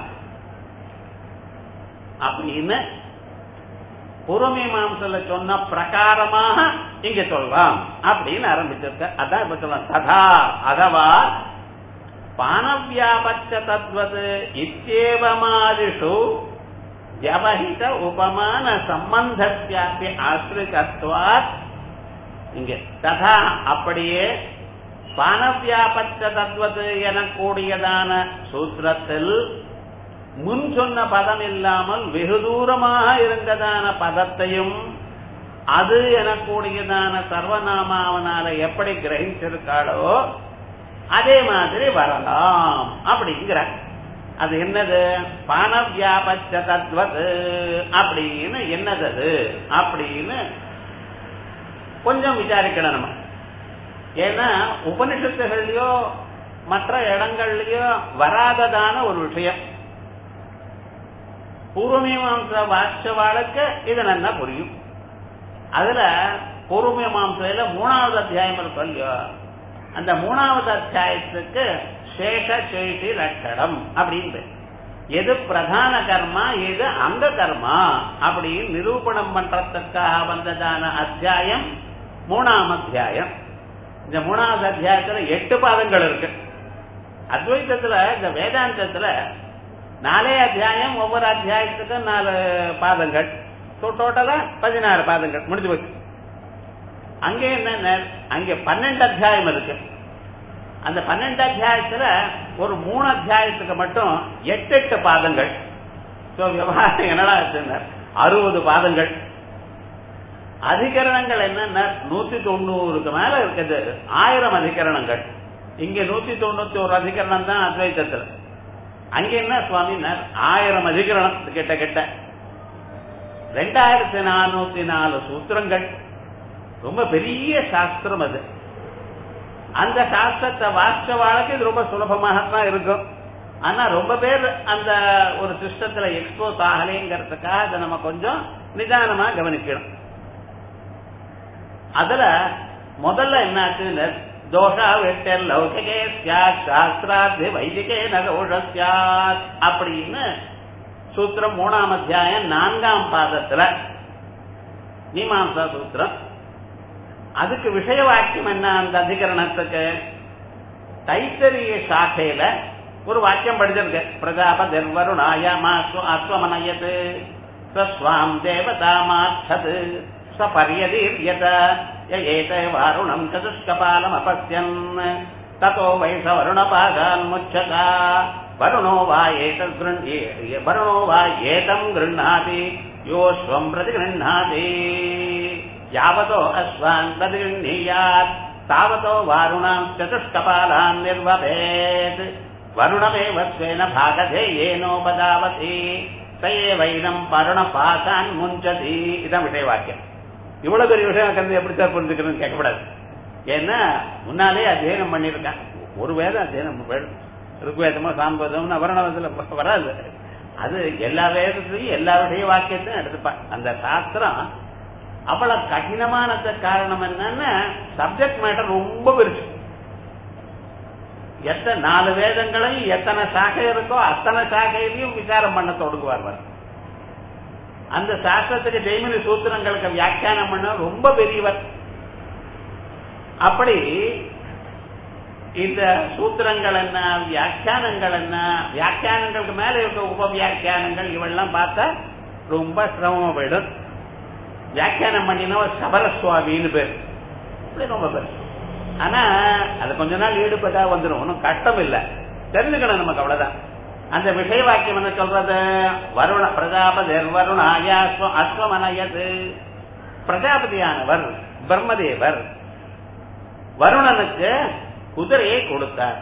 அப்படின்னு பூர்வமீமாம்சல சொன்ன பிரகாரமாக இங்க சொல்லலாம் அப்படின்னு ஆரம்பிச்சிருக்க அதான் இப்ப சொல்லலாம் ததா அதவா பானவியாபச்ச தத்வது இத்தேவமாதிஷு வியவஹித உபமான சம்பந்தத்தியாபி ஆசிரிகத்வாத் இங்க ததா அப்படியே பானவியாபச்ச தத்வது எனக்கூடியதான சூத்திரத்தில் முன் சொன்ன பதம் இல்லாமல் வெகு தூரமாக இருந்ததான பதத்தையும் அது எனக்கூடியதான சர்வநாமாவனால எப்படி கிரகிச்சிருக்காளோ அதே மாதிரி வரலாம் அப்படிங்கிற அது என்னது பானவியாபச்ச தத்வது அப்படின்னு என்னது அது அப்படின்னு கொஞ்சம் விசாரிக்கணும் நம்ம ஏன்னா உபனிஷத்துகள்லயோ மற்ற இடங்கள்லயோ வராததான ஒரு விஷயம் பூர்வமீமாம்ச வாட்சவாளுக்கு இது நல்லா புரியும் அதுல பூர்வமீமாம்சையில மூணாவது அத்தியாயம் இருக்கும் இல்லையோ அந்த மூணாவது அத்தியாயத்துக்கு சேஷ சேஷி லட்சணம் அப்படின்னு எது பிரதான கர்மா எது அங்க கர்மா அப்படின்னு நிரூபணம் பண்றதுக்காக வந்ததான அத்தியாயம் மூணாம் அத்தியாயம் இந்த மூணாவது அத்தியாயத்துல எட்டு பாதங்கள் இருக்கு அத்வைத்தத்துல இந்த வேதாந்தத்துல நாலே அத்தியாயம் ஒவ்வொரு அத்தியாயத்துக்கும் நாலு பாதங்கள் டோட்டலா பதினாறு பாதங்கள் முடிஞ்சு போச்சு அங்கே என்ன அங்கே பன்னெண்டு அத்தியாயம் இருக்கு அந்த பன்னெண்டு அத்தியாயத்துல ஒரு மூணு அத்தியாயத்துக்கு மட்டும் எட்டு எட்டு பாதங்கள் விவகாரம் என்னடா அறுபது பாதங்கள் அதிகரணங்கள் என்னன்னா நூத்தி தொண்ணூறுக்கு மேல இருக்குது ஆயிரம் அதிகரணங்கள் இங்க நூத்தி தொண்ணூத்தி ஒரு அதிகரணம் தான் அத்வைத்தத்துல அங்க என்ன சுவாமினர் ஆயிரம் அதிகரணம் கிட்ட கிட்ட ரெண்டாயிரத்தி நானூத்தி நாலு சூத்திரங்கள் ரொம்ப பெரிய சாஸ்திரம் அது அந்த சாஸ்திரத்தை வாசிச்சவாளுக்கு இது ரொம்ப சுலபமாகத்தான் இருக்கும் ஆனா ரொம்ப பேர் அந்த ஒரு சிஸ்டத்துல எக்ஸ்போஸ் ஆகலைங்கிறதுக்காக அதை நம்ம கொஞ்சம் நிதானமா கவனிக்கணும் அதுல முதல்ல என்னாச்சுன்னு தோஷா வெட்டல் லௌகிகே சியாத் சாஸ்திரார்த்தி வைதிகே நகோஷ சியாத் அப்படின்னு சூத்திரம் மூணாம் அத்தியாயம் நான்காம் பாதத்துல மீமாம்சா சூத்திரம் அதுக்கு விஷய வாக்கியம் என்ன அந்த அதிகரணத்துக்கு தைத்தரிய சாக்கையில ஒரு வாக்கியம் படிச்சிருக்கு பிரஜாபதிர் வருணாய அஸ்வமனயது ஸ்வாம் தேவதாமார்த்தது சபரியதீர்யத ஏத வாருணம் சதுஷ்கபாலம் அபஸ்யன் ததோ வைச வருணபாகான் முச்சதா வருணோ வா ஏதம் வருணோ வா ஏதம் கிருண்ணாதி யோஸ்வம் பிரதி கிருண்ணாதி யாவதோ அஸ்வான் பிரதி கிருண்ணீயாத் தாவதோ வாருணாம் சதுஷ்கபாலான் நிர்வபேத் வருணமேவ ஸ்வேன பாகதே ஏனோபதாவதி சயே வைனம் பருண பாசான் முஞ்சதி இதான் விஷய வாக்கியம் இவ்வளவு பெரிய விஷயம் கருத்து எப்படி சார் புரிஞ்சுக்கணும்னு கேட்கக்கூடாது ஏன்னா முன்னாலே அத்தியனம் பண்ணியிருக்கான் ஒரு வேதம் அத்தியனம் ருக்வேதமோ சாம்பதம்னு வரணவத்தில் வராது அது எல்லா வேதத்திலையும் எல்லா விஷய வாக்கியத்தையும் எடுத்துப்பான் அந்த சாஸ்திரம் அவ்வளவு கடினமானது காரணம் என்னன்னா சப்ஜெக்ட் மேட்டர் ரொம்ப பெருசு எத்தனை நாலு வேதங்களையும் எத்தனை சாகை இருக்கோ அத்தனை சாகையிலையும் விசாரம் பண்ண தொடங்குவார் அந்த சாஸ்திரத்துக்கு ஜெய்மினி சூத்திரங்களுக்கு வியாக்கியானம் பண்ண ரொம்ப பெரியவர் அப்படி இந்த சூத்திரங்கள் என்ன வியாக்கியானங்கள் என்ன வியாக்கியானங்களுக்கு மேல இருக்க உப வியாக்கியானங்கள் இவெல்லாம் பார்த்தா ரொம்ப சிரமம் போயிடும் வியாக்கியானம் பண்ணினவர் சபர சுவாமின்னு பேர் ரொம்ப பெருசு ஆனா அது கொஞ்ச நாள் ஈடுபட்டா வந்துடும் ஒன்றும் கஷ்டம் இல்லை தெரிஞ்சுக்கணும் நமக்கு அவ்வளவுதான் அந்த விஷய வாக்கியம் என்ன சொல்றது வருண பிரஜாபதி வருணாய அஸ்வமனயது பிரஜாபதியானவர் பிரம்மதேவர் வருணனுக்கு குதிரையை கொடுத்தார்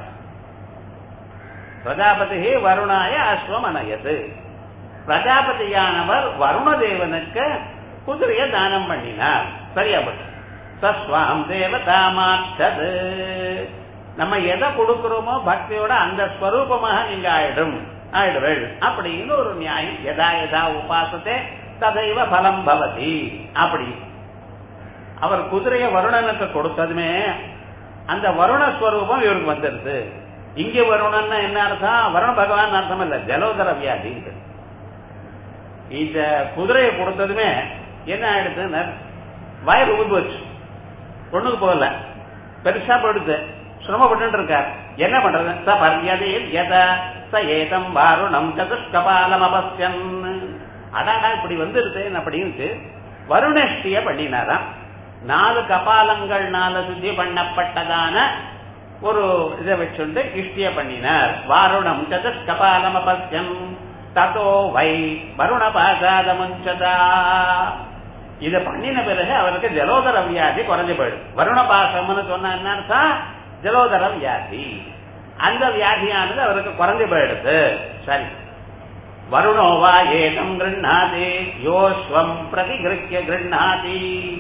பிரஜாபதி வருணாய அஸ்வமனயது பிரஜாபதியானவர் வருணதேவனுக்கு குதிரையை தானம் பண்ணினார் சரியா பட்டு சஸ்வாம் தேவதாமாச்சது நம்ம எதை கொடுக்கிறோமோ பக்தியோட அந்த ஸ்வரூபமாக நீங்க ஆயிடும் ஆயிடுவேள் அப்படின்னு ஒரு நியாயம் எதா எதா உபாசத்தை ததைவ பலம் பவதி அப்படி அவர் குதிரைய வருணனுக்கு கொடுத்ததுமே அந்த வருண ஸ்வரூபம் இவருக்கு வந்துருது இங்க வருணன்னா என்ன அர்த்தம் வருண பகவான் அர்த்தம் இல்ல ஜலோதர வியாதி இந்த குதிரையை கொடுத்ததுமே என்ன ஆயிடுது வயல் உபு போச்சு ஒண்ணுக்கு போகல பெருசா போயிடுது சிரமப்பட்டு இருக்கார் என்ன பண்றது ச பர்யதையில் எத ச ஏதம் வாருணம் சதுஷ்கபாலம் அபஸ்யன் அடாடா இப்படி வந்துருது அப்படின்னு வருணஷ்டிய பண்ணினாராம் நாலு கபாலங்கள்னால சுத்தி பண்ணப்பட்டதான ஒரு இதை வச்சுண்டு இஷ்டிய பண்ணினார் வாருணம் சதுஷ்கபாலம் அபஸ்யன் ததோ வை வருண பாசாத முஞ்சதா இத பண்ணின பிறகு அவருக்கு ஜலோதர வியாதி குறைஞ்சு போயிடும் வருண பாசம்னு சொன்ன என்ன அர்த்தம் ஜலோதர வியாதி அந்த வியாதியானது அவருக்கு குறைஞ்சு போயிடுது சரி வருணோவா ஏதம் கிருண்ணாதி யோஸ்வம் பிரதிகிருக்கிய கிருண்ணாதி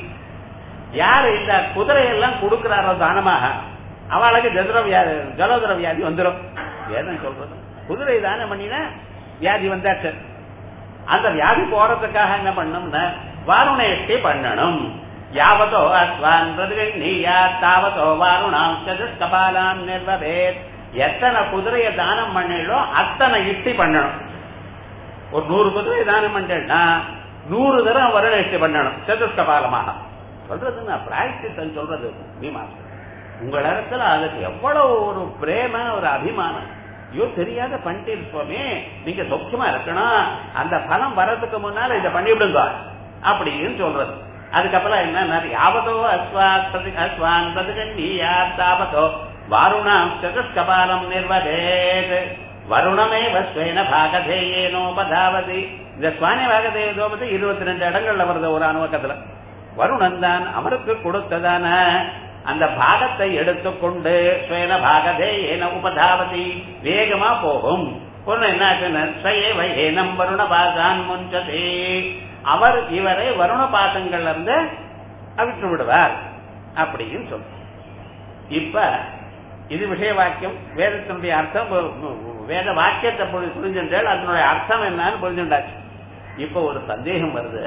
யார் இந்த குதிரையெல்லாம் கொடுக்கிறாரோ தானமாக அவளுக்கு ஜதுர வியாதி ஜலோதர வியாதி வந்துடும் ஏதம் சொல்றது குதிரை தானம் பண்ணினா வியாதி வந்தாச்சு அந்த வியாதி போறதுக்காக என்ன பண்ணணும்னா வாருணேஷ்டி பண்ணணும் யாவதோ அஸ்வான் நீயா தாவதோ வாருணாம் சதுஷ்கபாலாம் நிர்வபேத் எத்தனை குதிரையை தானம் பண்ணிடோ அத்தனை இஷ்டி பண்ணணும் ஒரு நூறு குதிரை தானம் பண்ணா நூறு தரம் வருணேஷ்டி பண்ணணும் சதுஷ்கபாலமாக சொல்றது நான் பிராக்டிஸ் சொல்றது மீமாசம் உங்கள் இடத்துல அதுக்கு எவ்வளவு ஒரு பிரேம ஒரு அபிமானம் ஐயோ தெரியாத பண்ணிட்டு சுவாமி நீங்க சொக்கமா இருக்கணும் அந்த பலம் வர்றதுக்கு முன்னால இதை பண்ணிவிடுங்க அப்படின்னு சொல்றது அதுக்கப்புறம் என்ன யாவதோ அஸ்வாஸ்தி அஸ்வான் பிரதிகண்டியா தாபதோ வாருணாம் சதுஷ்கபாலம் நிர்வதேத் வருணமே வஸ்வேன பாகதேயேனோபதாவதி இந்த சுவாமி பாகதேயோபதி இருபத்தி ரெண்டு இடங்கள்ல வருது ஒரு அனுபவத்துல வருணன் தான் அவருக்கு கொடுத்ததான அந்த பாகத்தை எடுத்துக்கொண்டு ஸ்வேன பாகதே ஏன உபதாவதி வேகமா போகும் பொண்ணு என்ன வருண பாசான் முஞ்சதே அவர் இவரை வருண பாசங்கள்ல இருந்து அவிட்டு விடுவார் அப்படின்னு சொல்ற இப்ப இது விஷய வாக்கியம் வேதத்தினுடைய அர்த்தம் வேத வாக்கியத்தை புரிஞ்சுட்டால் அதனுடைய அர்த்தம் என்னன்னு புரிஞ்சுட்டாச்சு இப்ப ஒரு சந்தேகம் வருது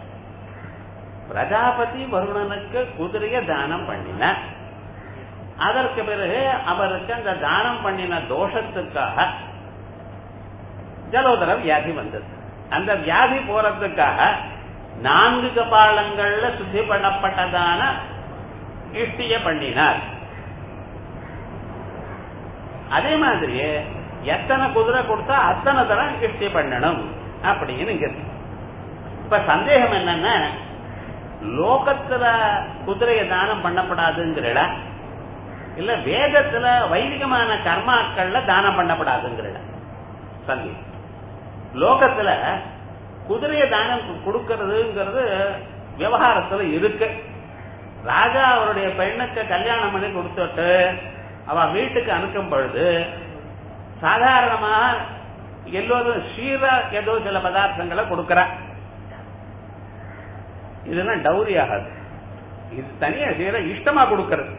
பிரஜாபதி வருணனுக்கு குதிரைய தானம் பண்ணின அதற்கு பிறகு அவருக்கு அந்த தானம் பண்ணின தோஷத்துக்காக ஜலோதர வியாதி வந்தது அந்த வியாதி போறதுக்காக நான்கு கபாலங்கள்ல சுத்தி பண்ணப்பட்டதான இஷ்டிய பண்ணினார் அதே மாதிரியே எத்தனை குதிரை கொடுத்தா அத்தனை தரம் இஷ்டி பண்ணணும் அப்படின்னு இங்க இப்ப சந்தேகம் என்னன்னா லோகத்துல குதிரையை தானம் பண்ணப்படாதுங்கிற இல்ல வேதத்துல வைதிகமான கர்மாக்கள்ல தானம் பண்ணப்படாதுங்கிற சந்தேகம் லோகத்துல குதிரைய தானம் கொடுக்கறதுங்கிறது விவகாரத்துல இருக்கு ராஜா அவருடைய பெண்ணுக்கு கல்யாணம் பண்ணி கொடுத்துட்டு அவ வீட்டுக்கு அனுப்பும் பொழுது சாதாரணமா எல்லோரும் ஷீரா ஏதோ சில பதார்த்தங்களை கொடுக்கறா இதெல்லாம் டௌரி ஆகாது இது தனியா ஷீரா இஷ்டமா கொடுக்கறது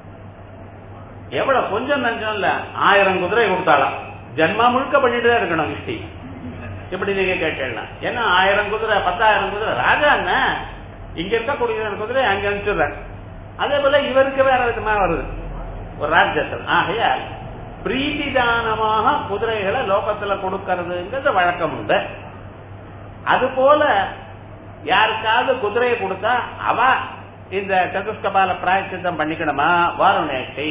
எவ்வளவு கொஞ்சம் நஞ்சம் இல்ல ஆயிரம் குதிரை கொடுத்தாலாம் ஜென்மா முழுக்க பண்ணிட்டு தான் இருக்கணும் இஷ்டி இப்படி நீங்க கேட்டீங்கன்னா ஏன்னா ஆயிரம் குதிரை பத்தாயிரம் குதிரை ராஜா என்ன இங்க இருக்கக்கூடிய குதிரை அங்க அனுப்பிச்சுடுறாங்க அதே போல இவருக்கு வேற விதமா வருது ஒரு ராஜ்யத்தில் ஆகையால் பிரீதிதானமாக குதிரைகளை லோகத்துல கொடுக்கறதுங்கிறது வழக்கம் உண்டு அது போல யாருக்காவது குதிரையை கொடுத்தா அவ இந்த சதுஷ்கபால பிராயச்சித்தம் பண்ணிக்கணுமா வாருணேஷை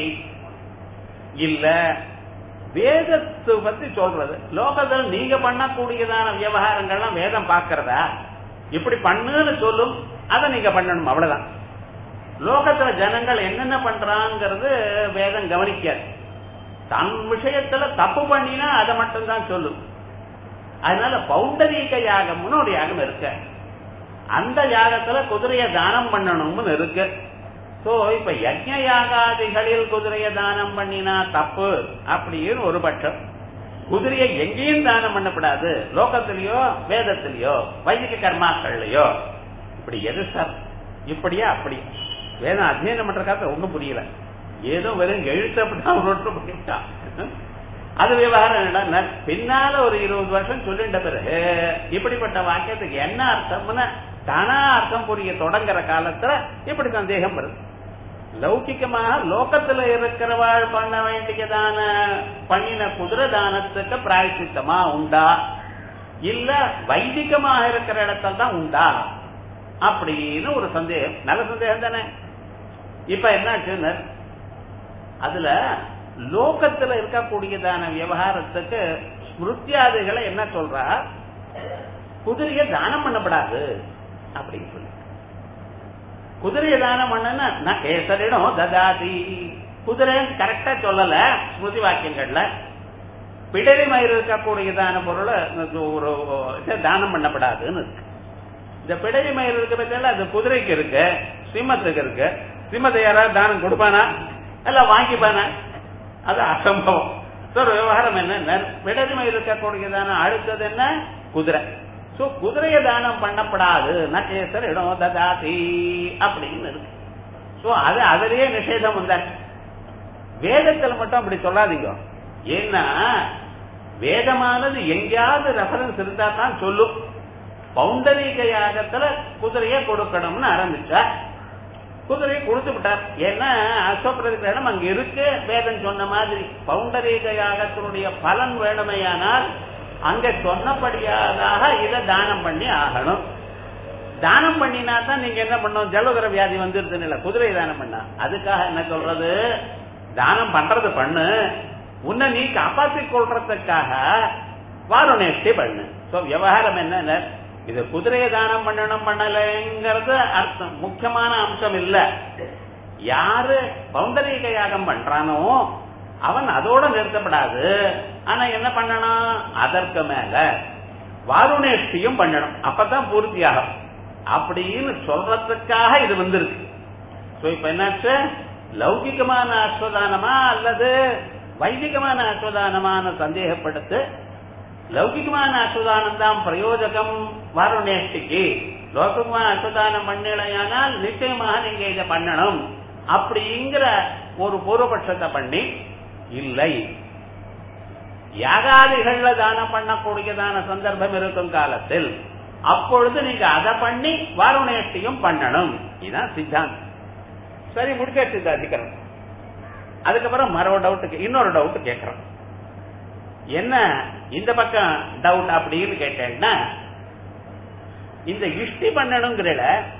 இல்ல வேதத்தை பத்தி சொல்றது லோகத்தில் நீங்க பண்ணக்கூடியதான விவகாரங்கள்லாம் வேதம் பாக்குறதா இப்படி பண்ணுன்னு சொல்லும் அதை நீங்க பண்ணணும் அவ்வளவுதான் லோகத்துல ஜனங்கள் என்னென்ன பண்றாங்கிறது வேதம் கவனிக்காது தன் விஷயத்துல தப்பு பண்ணினா அதை மட்டும்தான் சொல்லும் அதனால பௌண்டரீக யாகம்னு ஒரு யாகம் இருக்கு அந்த யாகத்துல குதிரைய தானம் பண்ணணும்னு இருக்கு சோ இப்ப யஜ்ய யாகாதிகளில் குதிரைய தானம் பண்ணினா தப்பு அப்படின்னு ஒரு பட்சம் குதிரையை எங்கேயும் தானம் பண்ணக்கூடாது லோகத்திலயோ வேதத்திலயோ வைதிக கர்மாக்கள்லயோ இப்படி எது சார் இப்படியா அப்படி வேதம் அத்தியனம் பண்றதுக்காக ஒண்ணும் புரியல ஏதோ வெறும் எழுத்து அப்படிதான் ஒன்று பண்ணிவிட்டான் அது விவகாரம் என்னடா பின்னால ஒரு இருபது வருஷம் சொல்லிட்ட பிறகு இப்படிப்பட்ட வாக்கியத்துக்கு என்ன அர்த்தம்னு தானா அர்த்தம் புரிய தொடங்குற காலத்துல இப்படி சந்தேகம் வருது லௌகிக்கமாக லோகத்துல இருக்கிறவாள் பண்ண வேண்டியதான பண்ணின குதிரை தானத்துக்கு பிராயசித்தமா உண்டா இல்ல வைதிகமாக இருக்கிற இடத்துல தான் உண்டா அப்படின்னு ஒரு சந்தேகம் நல்ல சந்தேகம் தானே இப்ப என்னாச்சுன்னு அதுல லோகத்துல இருக்கக்கூடியதான விவகாரத்துக்கு ஸ்மிருத்தியாதிகளை என்ன சொல்றா குதிரைய தானம் பண்ணப்படாது அப்படின்னு சொல்லி குதிரைய தானம் பண்ணனா நான் கேசரிடம் ததாதி குதிரை கரெக்டா சொல்லல ஸ்மிருதி வாக்கியங்கள்ல பிடரி மயிர் இருக்கக்கூடியதான பொருளை ஒரு தானம் பண்ணப்படாதுன்னு இருக்கு இந்த பிடரி மயிர் இருக்க பத்தில அது குதிரைக்கு இருக்கு சிம்மத்துக்கு இருக்கு சிம்மத்தை யாராவது தானம் கொடுப்பானா இல்ல வாங்கிப்பானா அது அசம்பவம் ஒரு விவகாரம் என்ன பிடரி மயிர் இருக்கக்கூடியதான அடுத்தது என்ன குதிரை சோ குதிரைய தானம் பண்ணப்படாது நகேசர் இடம் ததாதி அப்படின்னு இருக்கு சோ அது அதிலேயே நிஷேதம் வந்தாச்சு வேதத்துல மட்டும் அப்படி சொல்லாதீங்க ஏன்னா வேதமானது எங்கேயாவது ரெஃபரன்ஸ் இருந்தா தான் சொல்லும் பவுண்டரீக யாகத்துல குதிரைய கொடுக்கணும்னு ஆரம்பிச்சா குதிரையை கொடுத்து விட்டார் ஏன்னா அஸ்வப்பிரதிகிரகணம் அங்க இருக்கு வேதம் சொன்ன மாதிரி பவுண்டரீக யாகத்தினுடைய பலன் வேணுமையானால் அங்க சொன்னபடியாக இதை தானம் பண்ணி ஆகணும் தானம் பண்ணினா தான் நீங்க என்ன பண்ணணும் ஜலோதர வியாதி வந்துருதுன்னு இல்ல குதிரை தானம் பண்ணா அதுக்காக என்ன சொல்றது தானம் பண்றது பண்ணு உன்னை நீ காப்பாற்றிக் கொள்றதுக்காக வாருணேஷ்டி பண்ணு சோ விவகாரம் என்ன இது குதிரையை தானம் பண்ணணும் பண்ணலைங்கிறது அர்த்தம் முக்கியமான அம்சம் இல்ல யாரு பௌண்டரீக யாகம் பண்றானோ அவன் அதோட நிறுத்தப்படாது ஆனா என்ன பண்ணணும் அதற்கு மேல வாருணேஷ்டியும் பண்ணணும் அப்பதான் பூர்த்தியாகும் அப்படின்னு சொல்றதுக்காக இது வந்திருக்கு சோ இப்ப என்னாச்சு லௌகிகமான அஸ்வதானமா அல்லது வைதிகமான அஸ்வதானமான சந்தேகப்படுத்து லௌகிகமான அஸ்வதானம் தான் பிரயோஜகம் வாருணேஷ்டிக்கு லௌகிகமான அஸ்வதானம் பண்ணலையானால் நிச்சயமாக நீங்க இதை பண்ணணும் அப்படிங்கிற ஒரு பூர்வபட்சத்தை பண்ணி இல்லை யாகாதிகள்ல தானம் பண்ணக்கூடியதான சந்தர்ப்பம் இருக்கும் காலத்தில் அப்பொழுது நீங்க அதை பண்ணி வாருணேஷ்டியும் பண்ணணும் இதுதான் சித்தாந்தம் சரி முடிச்சாச்சு இந்த அதிகரணம் அதுக்கப்புறம் மரோ டவுட் இன்னொரு டவுட் கேட்கிறோம் என்ன இந்த பக்கம் டவுட் அப்படின்னு கேட்டேன்னா இந்த இஷ்டி பண்ணணுங்கிற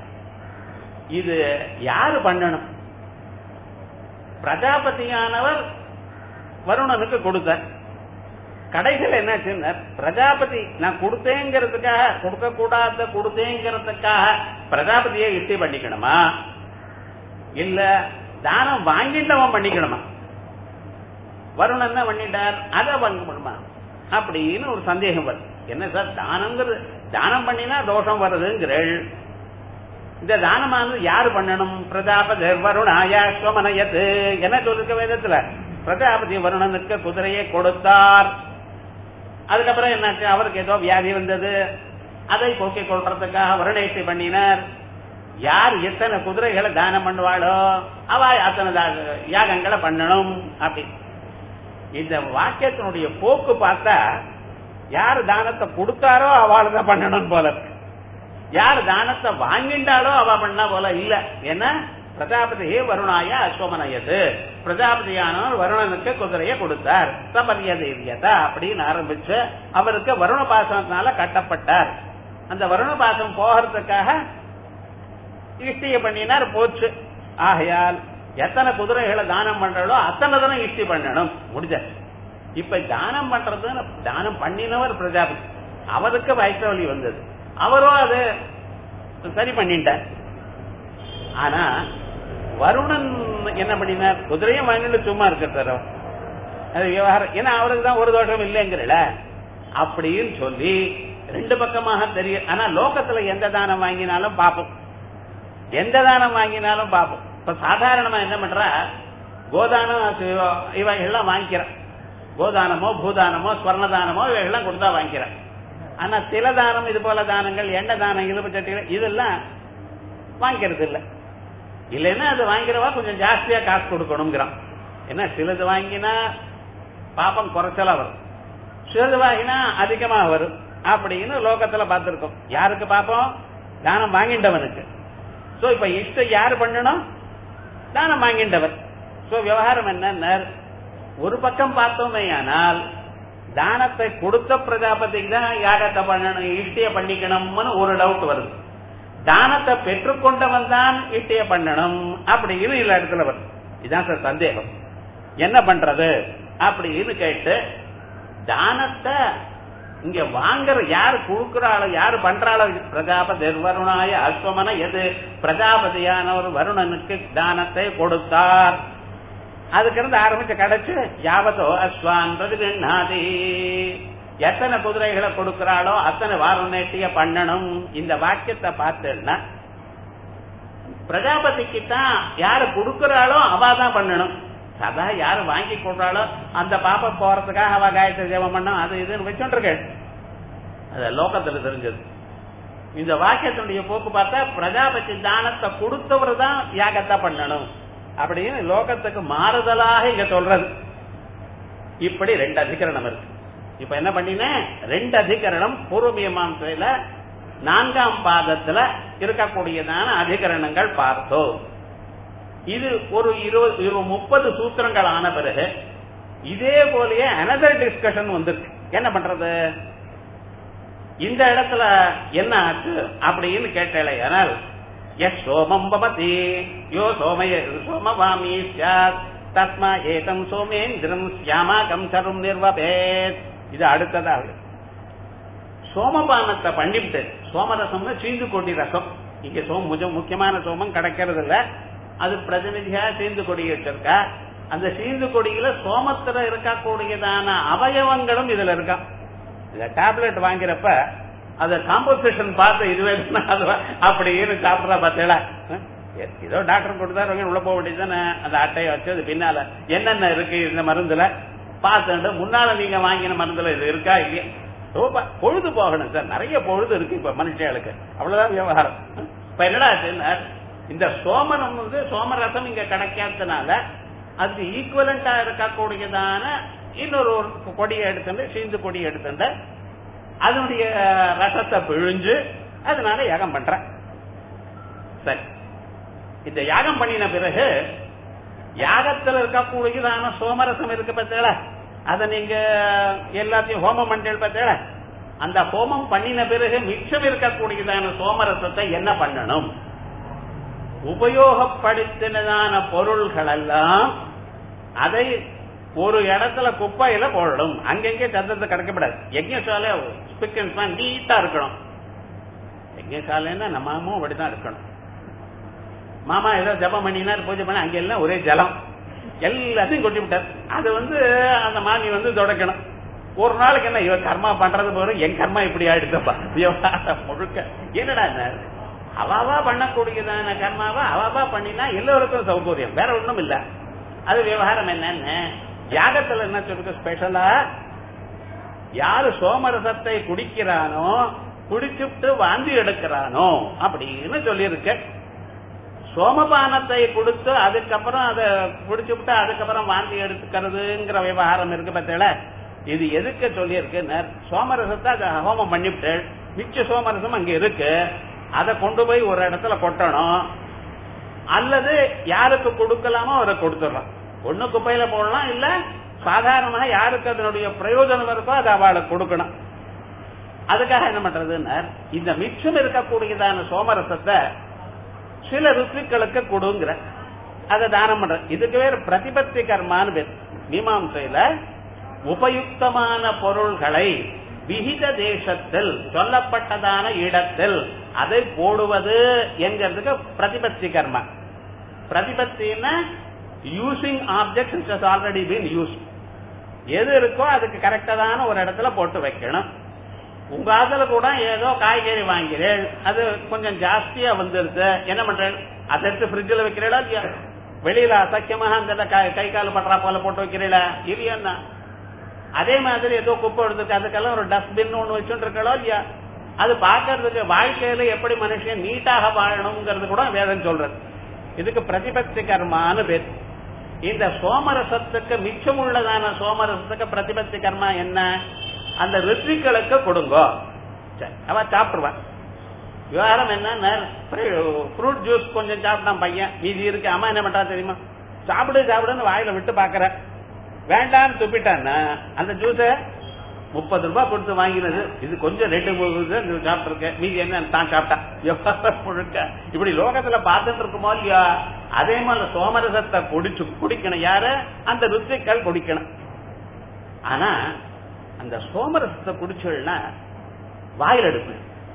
இது யாரு பண்ணணும் பிரஜாபதியானவர் வருணனுக்கு கொடுத்தார் கடைகள் என்னாச்சுன்னா பிரஜாபதி நான் கொடுத்தேங்கிறதுக்காக கொடுக்க கூடாத கொடுத்தேங்கிறதுக்காக பிரஜாபதியை இஷ்டி பண்ணிக்கணுமா இல்ல தானம் வாங்கிட்டவன் பண்ணிக்கணுமா வருணன் என்ன பண்ணிட்டார் அதை பண்ணணுமா அப்படின்னு ஒரு சந்தேகம் வருது என்ன சார் தானங்கிறது தானம் பண்ணினா தோஷம் வருதுங்கிறள் இந்த தானமானது யாரு பண்ணணும் பிரஜாபதி வருணாயாஸ்வமனயத்து என்ன சொல்லிருக்க வேதத்துல பிரஜாபதி வருணனுக்கு குதிரையை கொடுத்தார் அதுக்கப்புறம் என்னாச்சு அவருக்கு ஏதோ வியாதி வந்தது அதை போக்கிக் கொள்றதுக்காக வருணேற்றி பண்ணினார் யார் எத்தனை குதிரைகளை தானம் பண்ணுவாளோ அவ அத்தனை தா- யாகங்களை பண்ணணும் அப்படி இந்த வாக்கியத்தினுடைய போக்கு பார்த்தா யார் தானத்தை கொடுத்தாரோ அவளுக்கு தான் பண்ணணும் போல இருக்கு யார் தானத்தை வாங்கிண்டாலோ அவ பண்ணா போல இல்ல ஏன்னா பிரஜாபதியே வருணாய அஸ்வமனயது பிரஜாபதியானவர் வருணனுக்கு குதிரையை கொடுத்தார் சபரியதேவியதா அப்படின்னு ஆரம்பிச்சு அவருக்கு வருண பாசனத்தினால கட்டப்பட்டார் அந்த வருண பாசம் போகிறதுக்காக இஷ்டிய பண்ணினார் போச்சு ஆகையால் எத்தனை குதிரைகளை தானம் பண்றாளோ அத்தனை தானே இஷ்டி பண்ணணும் முடிஞ்சாச்சு இப்ப தானம் பண்றது தானம் பண்ணினவர் பிரஜாபதி அவருக்கு வயிற்று வந்தது அவரும் அது சரி பண்ணிட்டார் ஆனா வருணன் என்ன பண்ணினார் குதிரையும் வாங்கிட்டு சும்மா இருக்கிறார் அவர். அது விவகாரம் ஏன்னா அவருக்கு தான் ஒரு தோஷம் இல்லைங்கிறல அப்படின்னு சொல்லி ரெண்டு பக்கமாக தெரியும் ஆனா லோகத்துல எந்த தானம் வாங்கினாலும் பார்ப்போம் எந்த தானம் வாங்கினாலும் பார்ப்போம் இப்ப சாதாரணமா என்ன பண்றா கோதானம் சிவ- இவ எல்லாம் வாங்கிக்கிறான் கோதானமோ பூதானமோ ஸ்வர்ணதானமோ இவைகள்லாம் கொடுத்தா வாங்கிக்கிறான் ஆனா சில தானம் இது போல தானங்கள் எண்ணெய் தானம் இழுப்பு சட்டிகள் இதெல்லாம் வாங்கிக்கிறது இல்ல இல்லைன்னா அது வாங்கிறவா கொஞ்சம் ஜாஸ்தியா காசு கொடுக்கணுங்கிறான் என்ன சிலது வாங்கினா பாப்பம் குறைச்சலா வரும் சிலது வாங்கினா அதிகமா வரும் அப்படின்னு லோகத்துல பார்த்திருக்கோம் யாருக்கு பாப்போம் தானம் வாங்கிண்டவனுக்கு சோ இப்ப இஷ்டம் யாரு பண்ணணும் தானம் வாங்கின்றவர் சோ விவகாரம் என்ன ஒரு பக்கம் பார்த்தோமே ஆனால் தானத்தை கொடுத்த பிரஜாபதிக்கு தான் யாகத்தை பண்ணணும் இஷ்டிய பண்ணிக்கணும்னு ஒரு டவுட் வருது தானத்தை பெற்றுக்கொண்டவன் தான் இஷ்டிய பண்ணணும் அப்படின்னு இல்ல இடத்துல வருது இதுதான் சார் சந்தேகம் என்ன பண்றது அப்படின்னு கேட்டு தானத்தை இங்க வாங்குற யாரு கொடுக்கிறாளோ யாரு பண்றாளோ பிரஜாபதி வருணாய அஸ்வமன எது பிரஜாபதியானவர் வருணனுக்கு தானத்தை கொடுத்தார் அதுக்கிருந்து ஆரம்பிச்சு கிடைச்சு யாவதோ அஸ்வான் பிரதிகிண்ணாதி எத்தனை குதிரைகளை கொடுக்கிறாளோ அத்தனை வாரணேட்டிய பண்ணணும் இந்த வாக்கியத்தை பார்த்தேன்னா பிரஜாபதிக்கு தான் யாரு கொடுக்கிறாளோ அவ தான் பண்ணணும் சதா யாரு வாங்கி கொடுறாளோ அந்த பாப்பா போறதுக்காக அவ காயத்ரி ஜெபம் பண்ணணும் அது இதுன்னு வச்சுருக்கேன் அது லோகத்துல தெரிஞ்சது இந்த வாக்கியத்தினுடைய போக்கு பார்த்தா பிரஜாபதி தானத்தை கொடுத்தவர் தான் யாகத்தை பண்ணணும் அப்படின்னு லோகத்துக்கு மாறுதலாக இங்க சொல்றது இப்படி ரெண்டு அதிகரணம் இருக்கு இப்ப என்ன பண்ணினேன் ரெண்டு அதிகரணம் பூர்வ மீமாசையில நான்காம் பாதத்துல இருக்கக்கூடியதான அதிகரணங்கள் பார்த்தோம் இது ஒரு இருபது இருபது முப்பது சூத்திரங்கள் ஆன பிறகு இதே போலயே அனதர் டிஸ்கஷன் வந்திருக்கு என்ன பண்றது இந்த இடத்துல என்ன ஆச்சு அப்படின்னு கேட்டேன் ஆனால் எஸ் சோமம் பவதி யோ சோமய சோமவாமி சாத் தஸ்மா ஏதம் சோமேந்திரம் சியாமாகம் சரும் நிர்வபேத் இது அடுத்ததாக சோமபானத்தை பண்ணிவிட்டு சோமரசம்னு சீந்து கொடி ரசம் இங்க சோம் கொஞ்சம் முக்கியமான சோமம் கிடைக்கிறது இல்ல அது பிரதிநிதியா சீந்து கொடி வச்சிருக்கா அந்த சீந்து கொடியில சோமத்துல இருக்கக்கூடியதான அவயவங்களும் இதுல இருக்கா இந்த டேப்லெட் வாங்குறப்ப அத காம்போசிஷன் பார்த்து இதுவே அது அப்படின்னு சாப்பிடறா பார்த்தேடா ஏதோ டாக்டர் கொடுத்தாரு உள்ள போக வேண்டியதுதானே அந்த அட்டையை வச்சு அது பின்னால என்னென்ன இருக்கு இந்த மருந்துல பார்த்துட்டு முன்னால நீங்க வாங்கின மருந்துல இது இருக்கா இல்லையா ரொம்ப பொழுது போகணும் சார் நிறைய பொழுது இருக்கு இப்ப மனுஷங்களுக்கு அவ்வளவுதான் விவகாரம் இப்ப என்னடா ஆச்சுன்னா, இந்த சோமனம் வந்து சோமரசம் இங்க கிடைக்காததுனால அது ஈக்குவலண்டா இருக்கக்கூடியதான இன்னொரு ஒரு கொடியை எடுத்துட்டு சீந்து கொடியை எடுத்துட்டு அதனுடைய ரசத்தை பிழிஞ்சு அதனால யாகம் பண்றேன் சரி இந்த யாகம் பண்ணின பிறகு யாகத்துல இருக்கக்கூடியதான சோமரசம் இருக்கு பார்த்தீங்களா அத நீங்க எல்லாத்தையும் ஹோமம் பண்ணீங்க பார்த்தீங்களா அந்த ஹோமம் பண்ணின பிறகு மிச்சம் இருக்கக்கூடியதான சோமரசத்தை என்ன பண்ணணும் உபயோகப்படுத்தினதான பொருள்கள் எல்லாம் அதை ஒரு இடத்துல குப்பையில போடணும் அங்கங்கே சத்தத்தை கிடைக்கப்படாது யஜ்யசாலை ஸ்பிக் அண்ட் ஸ்பான் நீட்டா இருக்கணும் யஜ்யசாலைன்னா நம்மமும் அப்படிதான் இருக்கணும் மாமா ஏதோ ஜபம் பண்ணினார் பூஜை பண்ண அங்க எல்லாம் ஒரே ஜலம் எல்லாத்தையும் கொட்டி விட்டார் அது வந்து அந்த மாமி வந்து தொடக்கணும் ஒரு நாளைக்கு என்ன இவன் கர்மா பண்றது போது என் கர்மா இப்படி ஆயிடுச்சப்பா விவகாரம் முழுக்க என்னடா அவாவா பண்ணக்கூடியதான கர்மாவா அவாவா பண்ணினா எல்லோருக்கும் சௌகரியம் வேற ஒண்ணும் இல்ல அது விவகாரம் என்னன்னு யாகத்துல என்ன சொல்லுங்க ஸ்பெஷலா யாரு சோமரசத்தை குடிக்கிறானோ குடிச்சுட்டு வாந்தி எடுக்கிறானோ அப்படின்னு சொல்லியிருக்க சோமபானத்தை கொடுத்து அதுக்கப்புறம் அதை குடிச்சுட்டு அதுக்கப்புறம் வாந்தி எடுத்துக்கிறதுங்கிற விவகாரம் இருக்கு பத்தில இது எதுக்கு சொல்லியிருக்கு சோமரசத்தை அதை ஹோமம் பண்ணிவிட்டு மிச்ச சோமரசம் அங்க இருக்கு அதை கொண்டு போய் ஒரு இடத்துல கொட்டணும் அல்லது யாருக்கு கொடுக்கலாமோ அவரை கொடுத்துடலாம் ஒண்ணு குப்பையில போடலாம் இல்ல சாதாரணமாக யாருக்கு அதனுடைய பிரயோஜனம் இருக்கோ அதை அவளுக்கு கொடுக்கணும் அதுக்காக என்ன பண்றதுன்னா இந்த மிச்சம் இருக்கக்கூடியதான சோமரசத்தை சில ருத்துக்களுக்கு கொடுங்கிற அதை தானம் பண்ற இதுக்கு வேற பிரதிபத்தி கர்மான்னு பேர் மீமாசையில உபயுக்தமான பொருள்களை விகித தேசத்தில் சொல்லப்பட்டதான இடத்தில் அதை போடுவது என்கிறதுக்கு பிரதிபத்தி கர்மா பிரதிபத்தின்னா using object which has already been used எது இருக்கோ அதுக்கு கரெக்டான ஒரு இடத்துல போட்டு வைக்கணும் உங்க ஆத்துல கூட ஏதோ காய்கறி வாங்கிறேன் அது கொஞ்சம் ஜாஸ்தியா வந்துருது என்ன பண்றேன் அதை எடுத்து ஃப்ரிட்ஜில் வைக்கிறீங்களா இல்லையா வெளியில அசக்கியமாக அந்த கை கால் பண்றா போல போட்டு வைக்கிறீங்களா இல்லையா அதே மாதிரி ஏதோ குப்பை எடுத்துருக்கு அதுக்கெல்லாம் ஒரு டஸ்ட்பின் ஒண்ணு வச்சுட்டு இருக்கோ இல்லையா அது பாக்குறதுக்கு வாழ்க்கையில எப்படி மனுஷன் நீட்டாக வாழணுங்கிறது கூட வேதம் சொல்றது இதுக்கு பிரதிபத்தி கர்மான்னு பேர் இந்த சோமரசத்துக்கு மிச்சம் உள்ளதான சோமரசத்துக்கு பிரதிபத்தி கர்மா என்ன அந்த ரித்விகளுக்கு கொடுங்கோ அவ சாப்பிடுவான் விவகாரம் என்ன ஃப்ரூட் ஜூஸ் கொஞ்சம் சாப்பிட்டான் பையன் மீதி இருக்கு அம்மா என்ன பண்றா தெரியுமா சாப்பிடு சாப்பிடுன்னு வாயில விட்டு பாக்குற வேண்டாம்னு துப்பிட்டான்னா அந்த ஜூஸ முப்பது ரூபாய் கொடுத்து வாங்கினது இது கொஞ்சம் ரெண்டு மூணு சாப்பிட்டுருக்கேன் மீதி என்ன தான் சாப்பிட்டான் முழுக்க இப்படி லோகத்துல பார்த்துட்டு இருக்குமோ இல்லையா அதே மாதிரி சோமரசத்தை குடிச்சு குடிக்கணும் யாரு அந்த ருத்திகள் குடிக்கணும் ஆனா அந்த சோமரசத்தை குடிச்சோம்னா வாயில் எடுப்பு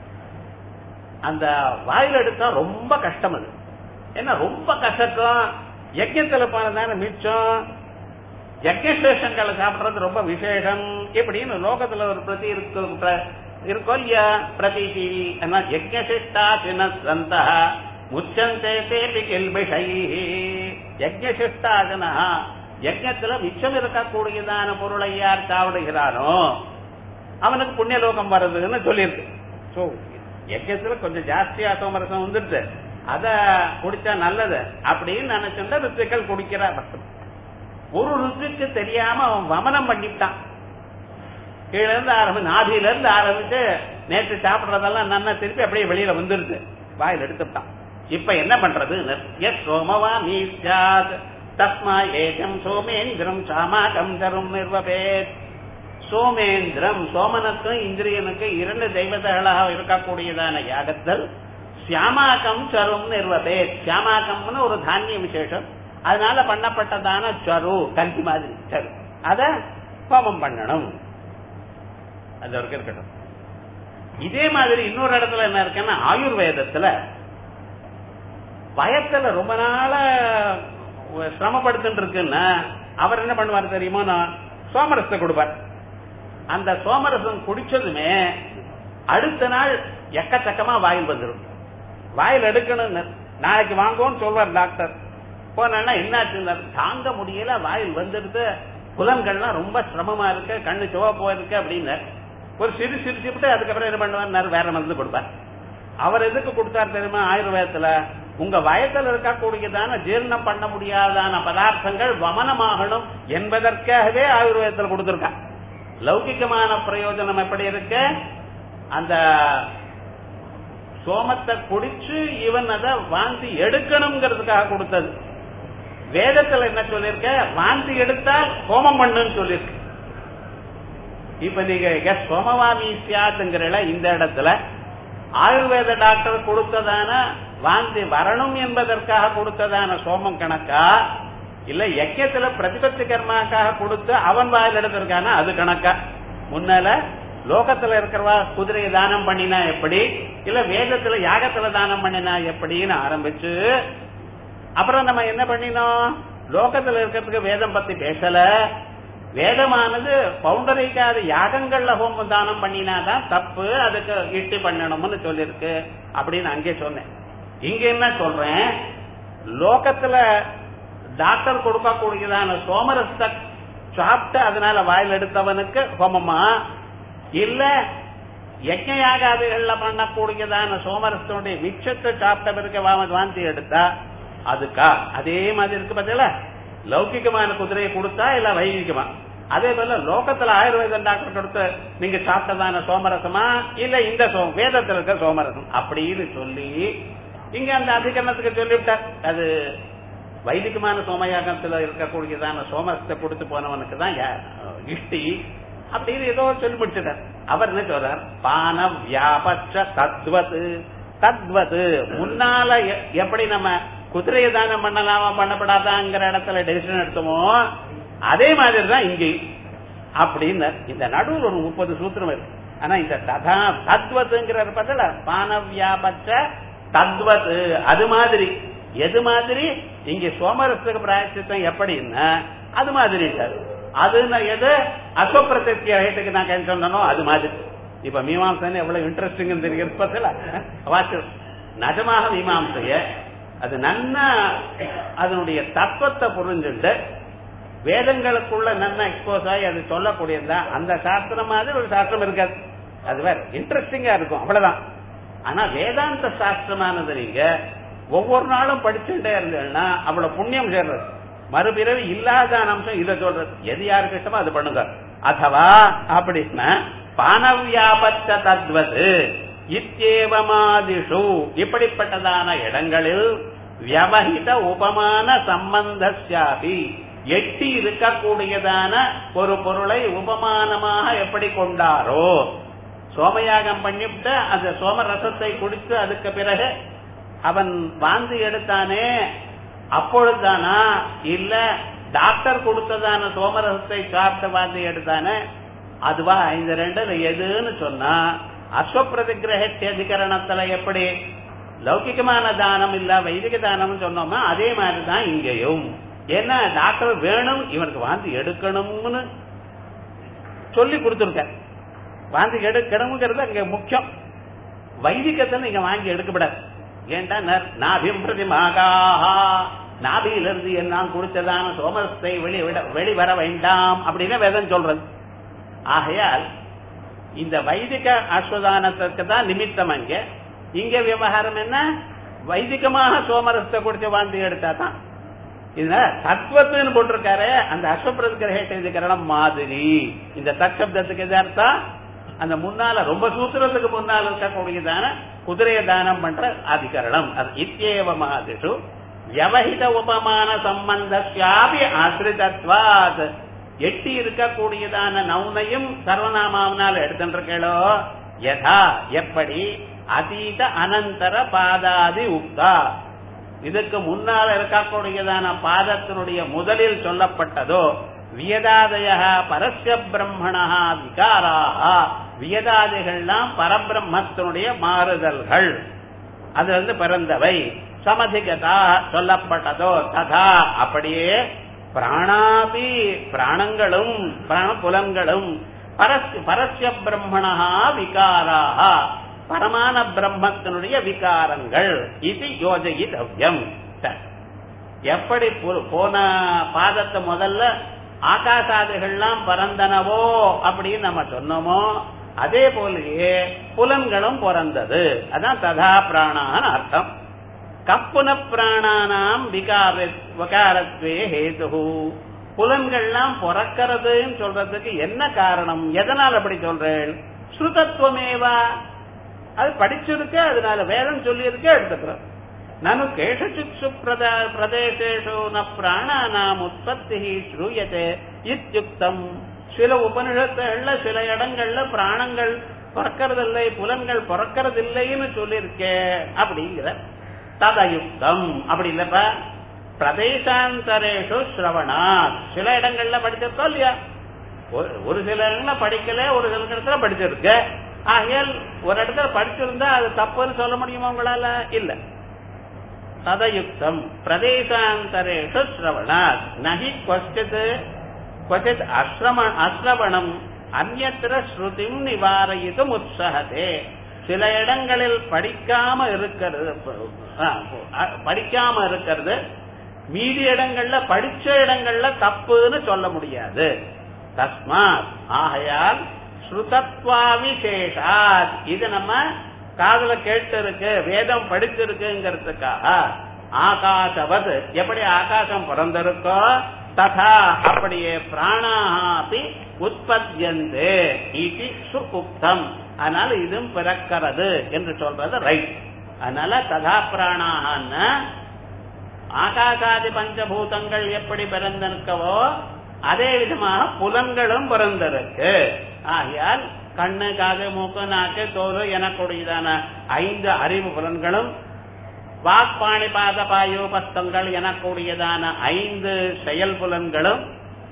அந்த வாயில் எடுத்தா ரொம்ப கஷ்டம் அது ஏன்னா ரொம்ப கசக்கம் யஜ்யத்துல போனதான மிச்சம் யஜ்யசேஷங்களை சாப்பிடுறது ரொம்ப விசேஷம் இப்படின்னு லோகத்துல ஒரு பிரதி இருக்கு இருக்கோ இல்லையா பிரதீதி யஜ்யசிஷ்டா சின்ன சந்த முச்சந்தே தேபி கெல்பிஷை யஜ்யசிஷ்டாஜனா யஜ்யத்துல மிச்சம் இருக்கக்கூடியதான பொருளை யார் சாப்பிடுகிறானோ அவனுக்கு புண்ணியலோகம் வருதுன்னு சொல்லியிருக்கு சோ யஜ்யத்துல கொஞ்சம் ஜாஸ்தியா சோமரசம் வந்துடுது அத குடிச்சா நல்லது அப்படின்னு நினைச்சுட்டா ருத்துக்கள் குடிக்கிறா ஒரு ருத்துக்கு தெரியாம அவன் வமனம் பண்ணிவிட்டான் கீழ இருந்து ஆரம்பி நாதியில இருந்து ஆரம்பிச்சு நேற்று சாப்பிடுறதெல்லாம் நன்னா திருப்பி அப்படியே வெளியில வந்துருது வாயில் எடுத்துட்டான் இப்ப என்ன பண்றது எஸ் சோமவா மீசாத் தஸ்மா ஏகம் சோமேந்திரம் சாமாகம் தரும் நிர்வபேத் சோமேந்திரம் சோமனுக்கும் இந்திரியனுக்கும் இரண்டு தெய்வதைகளாக இருக்கக்கூடியதான யாகத்தில் சியாமாக்கம் சரும் நிர்வபேத் சியாமாக்கம்னு ஒரு தானிய விசேஷம் அதனால பண்ணப்பட்டதான சரு கல்வி மாதிரி சரு அத ஹோமம் பண்ணணும் அது வரைக்கும் இருக்கட்டும் இதே மாதிரி இன்னொரு இடத்துல என்ன இருக்குன்னா ஆயுர்வேதத்துல பயத்துல ரொம்ப நாள சிரமப்படுத்திட்டு இருக்குன்னா அவர் என்ன பண்ணுவார் தெரியுமா நான் சோமரசத்தை கொடுப்பார் அந்த சோமரசம் குடிச்சதுமே அடுத்த நாள் எக்கச்சக்கமா வாயில் வந்துடும் வாயில் எடுக்கணும்னு நாளைக்கு வாங்குவோம்னு சொல்வார் டாக்டர் போனா என்னாச்சு தாங்க முடியல வாயில் வந்துடுது புலன்கள்லாம் ரொம்ப சிரமமா இருக்கு கண்ணு சிவப்போ இருக்கு அப்படின்னு ஒரு சிறு சிரிச்சுட்டு அதுக்கப்புறம் என்ன பண்ணுவார் வேற மருந்து கொடுப்பார் அவர் எதுக்கு கொடுத்தார் தெரியுமா ஆயுர்வேதத்துல உங்க வயத்துல இருக்கக்கூடியதான ஜீர்ணம் பண்ண முடியாதான பதார்த்தங்கள் வமனமாகணும் என்பதற்காகவே ஆயுர்வேதத்தில் கொடுத்திருக்கா லௌகிகமான பிரயோஜனம் எப்படி இருக்கு அந்த சோமத்தை குடிச்சு இவன் அதை வாந்தி எடுக்கணுங்கிறதுக்காக கொடுத்தது வேதத்துல என்ன சொல்லிருக்க வாந்தி எடுத்தால் ஹோமம் பண்ணுன்னு சொல்லிருக்கு இப்ப நீங்க சோமவாமி சியாத்துங்கிற இந்த இடத்துல ஆயுர்வேத டாக்டர் கொடுத்ததான வாந்தி வரணும் என்பதற்காக கொடுத்ததான சோமம் கணக்கா இல்ல யக்கியத்துல பிரதிபத்தி கர்மாக்காக கொடுத்து அவன் வாயில் எடுத்திருக்கானா அது கணக்கா முன்னால லோகத்துல இருக்கிறவா குதிரையை தானம் பண்ணினா எப்படி இல்ல வேதத்துல யாகத்துல தானம் பண்ணினா எப்படின்னு ஆரம்பிச்சு அப்புறம் நம்ம என்ன பண்ணினோம் லோகத்துல இருக்கிறதுக்கு வேதம் பத்தி பேசல வேதமானது பவுண்டரிக்காத யாகங்கள்ல ஹோம தானம் பண்ணினாதான் தப்பு அதுக்கு இட்டி பண்ணணும்னு சொல்லிருக்கு அப்படின்னு அங்கே சொன்னேன் இங்க என்ன சொல்றேன் லோகத்துல டாக்டர் கொடுக்கக்கூடியதான சோமரசத்தை சாப்பிட்டு அதனால வாயில் எடுத்தவனுக்கு ஹோமமா இல்ல யஜ்ஞ யாகாதிகள்ல பண்ணக்கூடியதான சோமரசனுடைய மிச்சத்தை சாப்பிட்டவருக்கு வா- வாந்தி எடுத்தா அதுக்கா அதே மாதிரி இருக்கு பார்த்தீங்களா லௌகிகமான குதிரையை கொடுத்தா இல்ல வைதிகமா அதே போல லோகத்துல ஆயுர்வேதம் டாக்டர் கொடுத்து நீங்க சாப்பிட்டதான சோமரசமா இல்ல இந்த சோ- வேதத்துல இருக்க சோமரசம் அப்படின்னு சொல்லி இங்க அந்த அதிகரணத்துக்கு சொல்லிவிட்டார் அது வைதிகமான சோமயாகத்துல இருக்கக்கூடியதான சோமரசத்தை கொடுத்து போனவனுக்கு தான் யா- இஷ்டி அப்படின்னு ஏதோ சொல்லி முடிச்சிட்டார் அவர் என்ன சொல்றார் பான வியாபச்ச தத்வத் தத்வத் முன்னால எ- எப்படி நம்ம குதிரையை தானம் பண்ணலாமா பண்ணப்படாதாங்கிற இடத்துல டெசிஷன் எடுத்தோமோ அதே மாதிரி தான் இங்கேயும் அப்படின்னு இந்த நடுவில் ஒரு முப்பது சூத்திரம் இருக்கு ஆனா இந்த ததா தத்வத்துங்கிற பதில பான வியாபச்ச தத்வத் அது மாதிரி எது மாதிரி இங்க சோமரசத்துக்கு பிராயச்சித்தம் எப்படின்னா அது மாதிரி சார் அது நான் எது அஸ்வப்பிரத்தியத்துக்கு நான் கேட்க சொன்னனோ அது மாதிரி இப்ப மீமாம்சன் எவ்வளவு இன்ட்ரெஸ்டிங் தெரிகிறது பத்தில வாச்சு நிஜமாக மீமாம்சைய அது நன்னா அதனுடைய தத்துவத்தை புரிஞ்சுட்டு வேதங்களுக்குள்ள நன்னா எக்ஸ்போஸ் ஆகி அது சொல்லக்கூடியதா அந்த சாஸ்திரம் மாதிரி ஒரு சாஸ்திரம் இருக்காது அது வேற இன்ட்ரெஸ்டிங்கா இருக்கும் அவ்வளவுதான் ஆனா வேதாந்த சாஸ்திரமானது நீங்க ஒவ்வொரு நாளும் படிச்சுட்டே இருந்தீங்கன்னா அவ்வளவு புண்ணியம் சேர்றது மறுபிறவி இல்லாத அம்சம் இதை சொல்றது எது யாருக்கு இஷ்டமோ அது பண்ணுங்க அதுவா அப்படின்னா பானவியாபத்த தத்வது இத்தேவமாதிஷு இப்படிப்பட்டதான இடங்களில் வியவஹித உபமான சம்பந்தஸ்யாபி எட்டி இருக்கக்கூடியதான ஒரு பொருளை உபமானமாக எப்படி கொண்டாரோ சோமயாகம் பண்ணிவிட்டு அந்த சோம ரசத்தை குடித்து அதுக்கு பிறகு அவன் வாந்தி எடுத்தானே அப்பொழுதுதானா இல்ல டாக்டர் கொடுத்ததான சோமரசத்தை சாப்பிட்டு வாந்தி எடுத்தானே அதுவா இந்த ரெண்டுல எதுன்னு சொன்னா அஸ்வப்பிரதிகிரகத்தி அதிகரணத்துல எப்படி லௌகிகமான தானம் இல்ல வைதிக தானம் சொன்னோமா அதே மாதிரி தான் இங்கேயும் ஏன்னா டாக்டர் வேணும் இவனுக்கு வாந்தி எடுக்கணும்னு சொல்லி கொடுத்துருக்க வாந்தி எடுக்கணுங்கிறது அங்க முக்கியம் வைதிகத்தை நீங்க வாங்கி எடுக்கப்படாது ஏண்டா நாபிம் பிரதிமாகாஹா நாபியிலிருந்து எல்லாம் குடிச்சதான சோமரசத்தை வெளிவிட வெளிவர வேண்டாம் அப்படின்னு வேதம் சொல்றது ஆகையால் இந்த வைதிக அஸ்வதானத்துக்கு தான் நிமித்தம் அங்க இங்க விவகாரம் என்ன வைதிகமாக சோமரசத்தை குடிச்ச வாந்தி எடுத்தா தான் இதுல தத்துவத்துன்னு போட்டிருக்காரு அந்த அஸ்வபிரதிகிரகரணம் மாதிரி இந்த தற்சப்தத்துக்கு எது அர்த்தம் அந்த முன்னால ரொம்ப சூத்திரத்துக்கு முன்னால் இருக்கக்கூடியதான குதிரையை தானம் பண்ற அதிகரணம் அது இத்தியேவ மாதிஷு வியவஹித உபமான சம்பந்தாபி ஆசிரிதத்வாத் எட்டி இருக்கக்கூடியதான நவுனையும் சர்வநாமாவனால் எடுத்துருக்கேளோ யதா எப்படி அதீத அனந்தர பாதாதி உக்தா இதுக்கு முன்னால் இருக்கக்கூடியதான பாதத்தினுடைய முதலில் சொல்லப்பட்டதோ வியதாதய பரஸ்ய பிரம்மணா விகாராக வியதாதிகள்லாம் பரபிரம்மத்தினுடைய மாறுதல்கள் அது வந்து பிறந்தவை சமதிகதா சொல்லப்பட்டதோ ததா அப்படியே பிராணாபி பிராணங்களும் பிராண புலன்களும் பரஸ்ய பிரம்மணா விகாராக பரமான பிரம்மத்தினுடைய விகாரங்கள் இது யோஜயிதவ்யம் எப்படி போன பாதத்தை முதல்ல ஆகாசாதிகள்லாம் பறந்தனவோ அப்படின்னு நம்ம சொன்னோமோ அதே போலயே புலன்களும் பிறந்தது அதான் ததா பிராணான்னு அர்த்தம் கப்புன பிராணானாம் விகாரத்வே ஹேது புலன்கள்லாம் பிறக்கிறதுன்னு சொல்றதுக்கு என்ன காரணம் எதனால் அப்படி சொல்றேன் ஸ்ருதத்துவமேவா அது படிச்சிருக்க அதனால வேதம் சொல்லியிருக்க எடுத்துக்கிறோம் நனு கேஷச்சித்சு பிரதேசேஷு ந பிராணானாம் உற்பத்தி ஸ்ரூயத்தே இத்தியுக்தம் சில உபனிஷத்துகள்ல சில இடங்கள்ல பிராணங்கள் பிறக்கறதில்லை புலன்கள் பிறக்கறதில்லைன்னு சொல்லியிருக்கே அப்படிங்கிற ததயுக்தம் அப்படி இல்லப்ப பிரதேசாந்தரேஷு ஸ்ரவணா சில இடங்கள்ல படிச்சிருக்கோம் இல்லையா ஒரு சில இடங்கள்ல படிக்கல ஒரு சில இடத்துல படிச்சிருக்கு ஆகையால் ஒரு இடத்துல படிச்சிருந்தா அது தப்புன்னு சொல்ல முடியுமா உங்களால இல்ல ததயுக்தம் பிரதேசாந்தரேஷு ஸ்ரவணாத் நகி கொஸ்டித் क्वचित् अश्रम அஸ்ரவணம் அந்நத்திர ஸ்ருதிம் நிவாரயிதும் உற்சகதே சில இடங்களில் படிக்காம இருக்கிறது ஆ, படிக்காம இருக்கிறது மீதி இடங்கள்ல படிச்ச இடங்கள்ல தப்புன்னு சொல்ல முடியாது தஸ்மாத் ஆகையால் ஸ்ருதத்வா விசேஷாத் இது நம்ம காதுல கேட்டு இருக்கு வேதம் படிச்சிருக்குங்கிறதுக்காக ஆகாசவத் எப்படி ஆகாசம் பிறந்திருக்கோ ததா அப்படியே பிராணாபி உற்பத்தியந்தே இது சுகுப்தம் அதனால இதுவும் பிறக்கிறது என்று சொல்றது ரைட் அதனால ததா பிராணாகன்னா ஆகாசாதி பஞ்சபூதங்கள் எப்படி பிறந்திருக்கவோ அதே விதமாக புலன்களும் பிறந்திருக்கு ஆகையால் கண்ணு காது மூக்கு நாக்கு தோல் எனக்கூடியதான ஐந்து அறிவு புலன்களும் வாக்பாணி பாத பாயு பஸ்தங்கள் எனக்கூடியதான ஐந்து செயல் புலன்களும்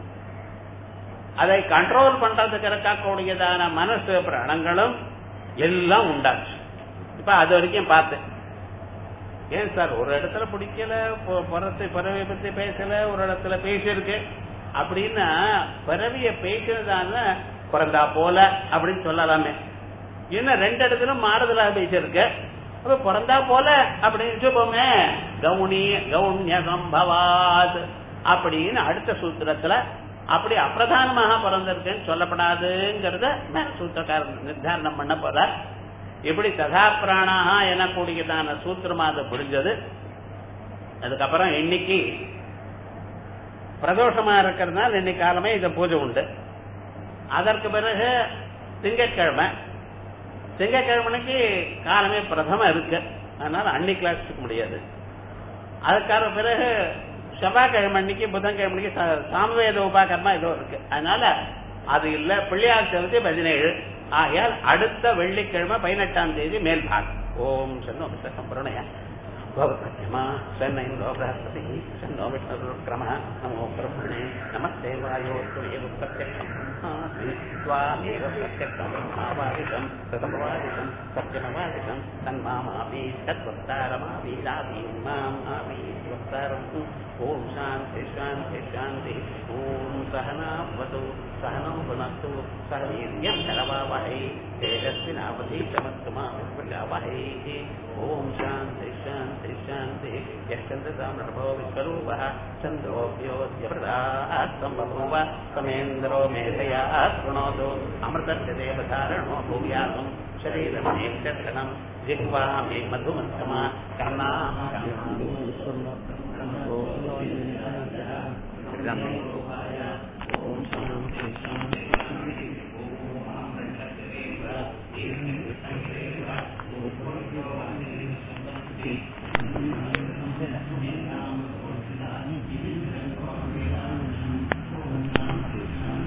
அதை கண்ட்ரோல் பண்றதுக்கு இருக்கக்கூடியதான மனசு பிராணங்களும் எல்லாம் உண்டாச்சு இப்ப அது வரைக்கும் பார்த்தேன் ஏன் சார் ஒரு இடத்துல பிடிக்கல பொ- பிறத்தை பிறவை பத்தி பேசல ஒரு இடத்துல பேசியிருக்கு அப்படின்னா பிறவிய பேசினதான பிறந்தா போல அப்படின்னு சொல்லலாமே இன்னும் ரெண்டு இடத்துல மாறுதலா பேசியிருக்கு அப்ப பிறந்தா போல அப்படின்னு சொல்லுவோமே கவுனி கவுன்ய சம்பவாத் அப்படின்னு அடுத்த சூத்திரத்துல அப்படி அப்பிரதானமாக பிறந்திருக்குன்னு சொல்லப்படாதுங்கிறத மேல சூத்திரக்காரர் நிர்தாரணம் பண்ண போறார் எப்படி ததா பிராணாக எனக்கூடியதான சூத்திரமா அது புரிஞ்சது அதுக்கப்புறம் இன்னைக்கு பிரதோஷமா இருக்கிறதுனால இன்னைக்கு காலமே இந்த பூஜை உண்டு அதற்கு பிறகு திங்கட்கிழமை திங்கட்கிழமைக்கு காலமே பிரதம இருக்கு அதனால அன்னைக்கு கிளாஸ் எடுக்க முடியாது அதுக்கான பிறகு செவ்வாய்க்கிழமை அன்னைக்கு புதன்கிழமைக்கு சா- சாமவேத உபாகரமா ஏதோ இருக்கு அதனால அது இல்ல பிள்ளையார் சதுர்த்தி பதினேழு ஆகையால் அடுத்த வெள்ளிக்கிழமை பதினெட்டாம் தேதி மேல் பாகம் ஓம் சன்னோ சம்பரணய भवत्यमा सन्नैन्दो बृहस्पतिः सन्नो विष्णुरुक्रमः नमो ब्रह्मणे नमस्ते वायोर्त्वमेव प्रत्यक्षम् ब्रह्मासि त्वामेव प्रत्यक्षम् ब्रह्मावादिकम् प्रथमवादिकम् सत्यमवादिकम् तन्मामापि तद्वक्तारमापीदापि माम् आपि वक्तारम् ॐ शान्ति शान्ति शान्तिः ॐ सहनावतु सहनौ पुनस्तु सह वीर्यम् करवावहै तेजस्विनावधीतमस्तु मा विद्यावहै ॐ शान्ति शान्ति शान्ति यश्चन्द्रसाम्रभो विश्वरूपः चन्द्रोऽप्योऽद्यप्रदास्तम् बभूव समेन्द्रो मेधया शृणोतु अमृतस्य देवधारणो भूयासम् शरीरमेक्षणम् जिह्वा मे मधुमन्तमा कर्णा ॐ शान्ति शान्ति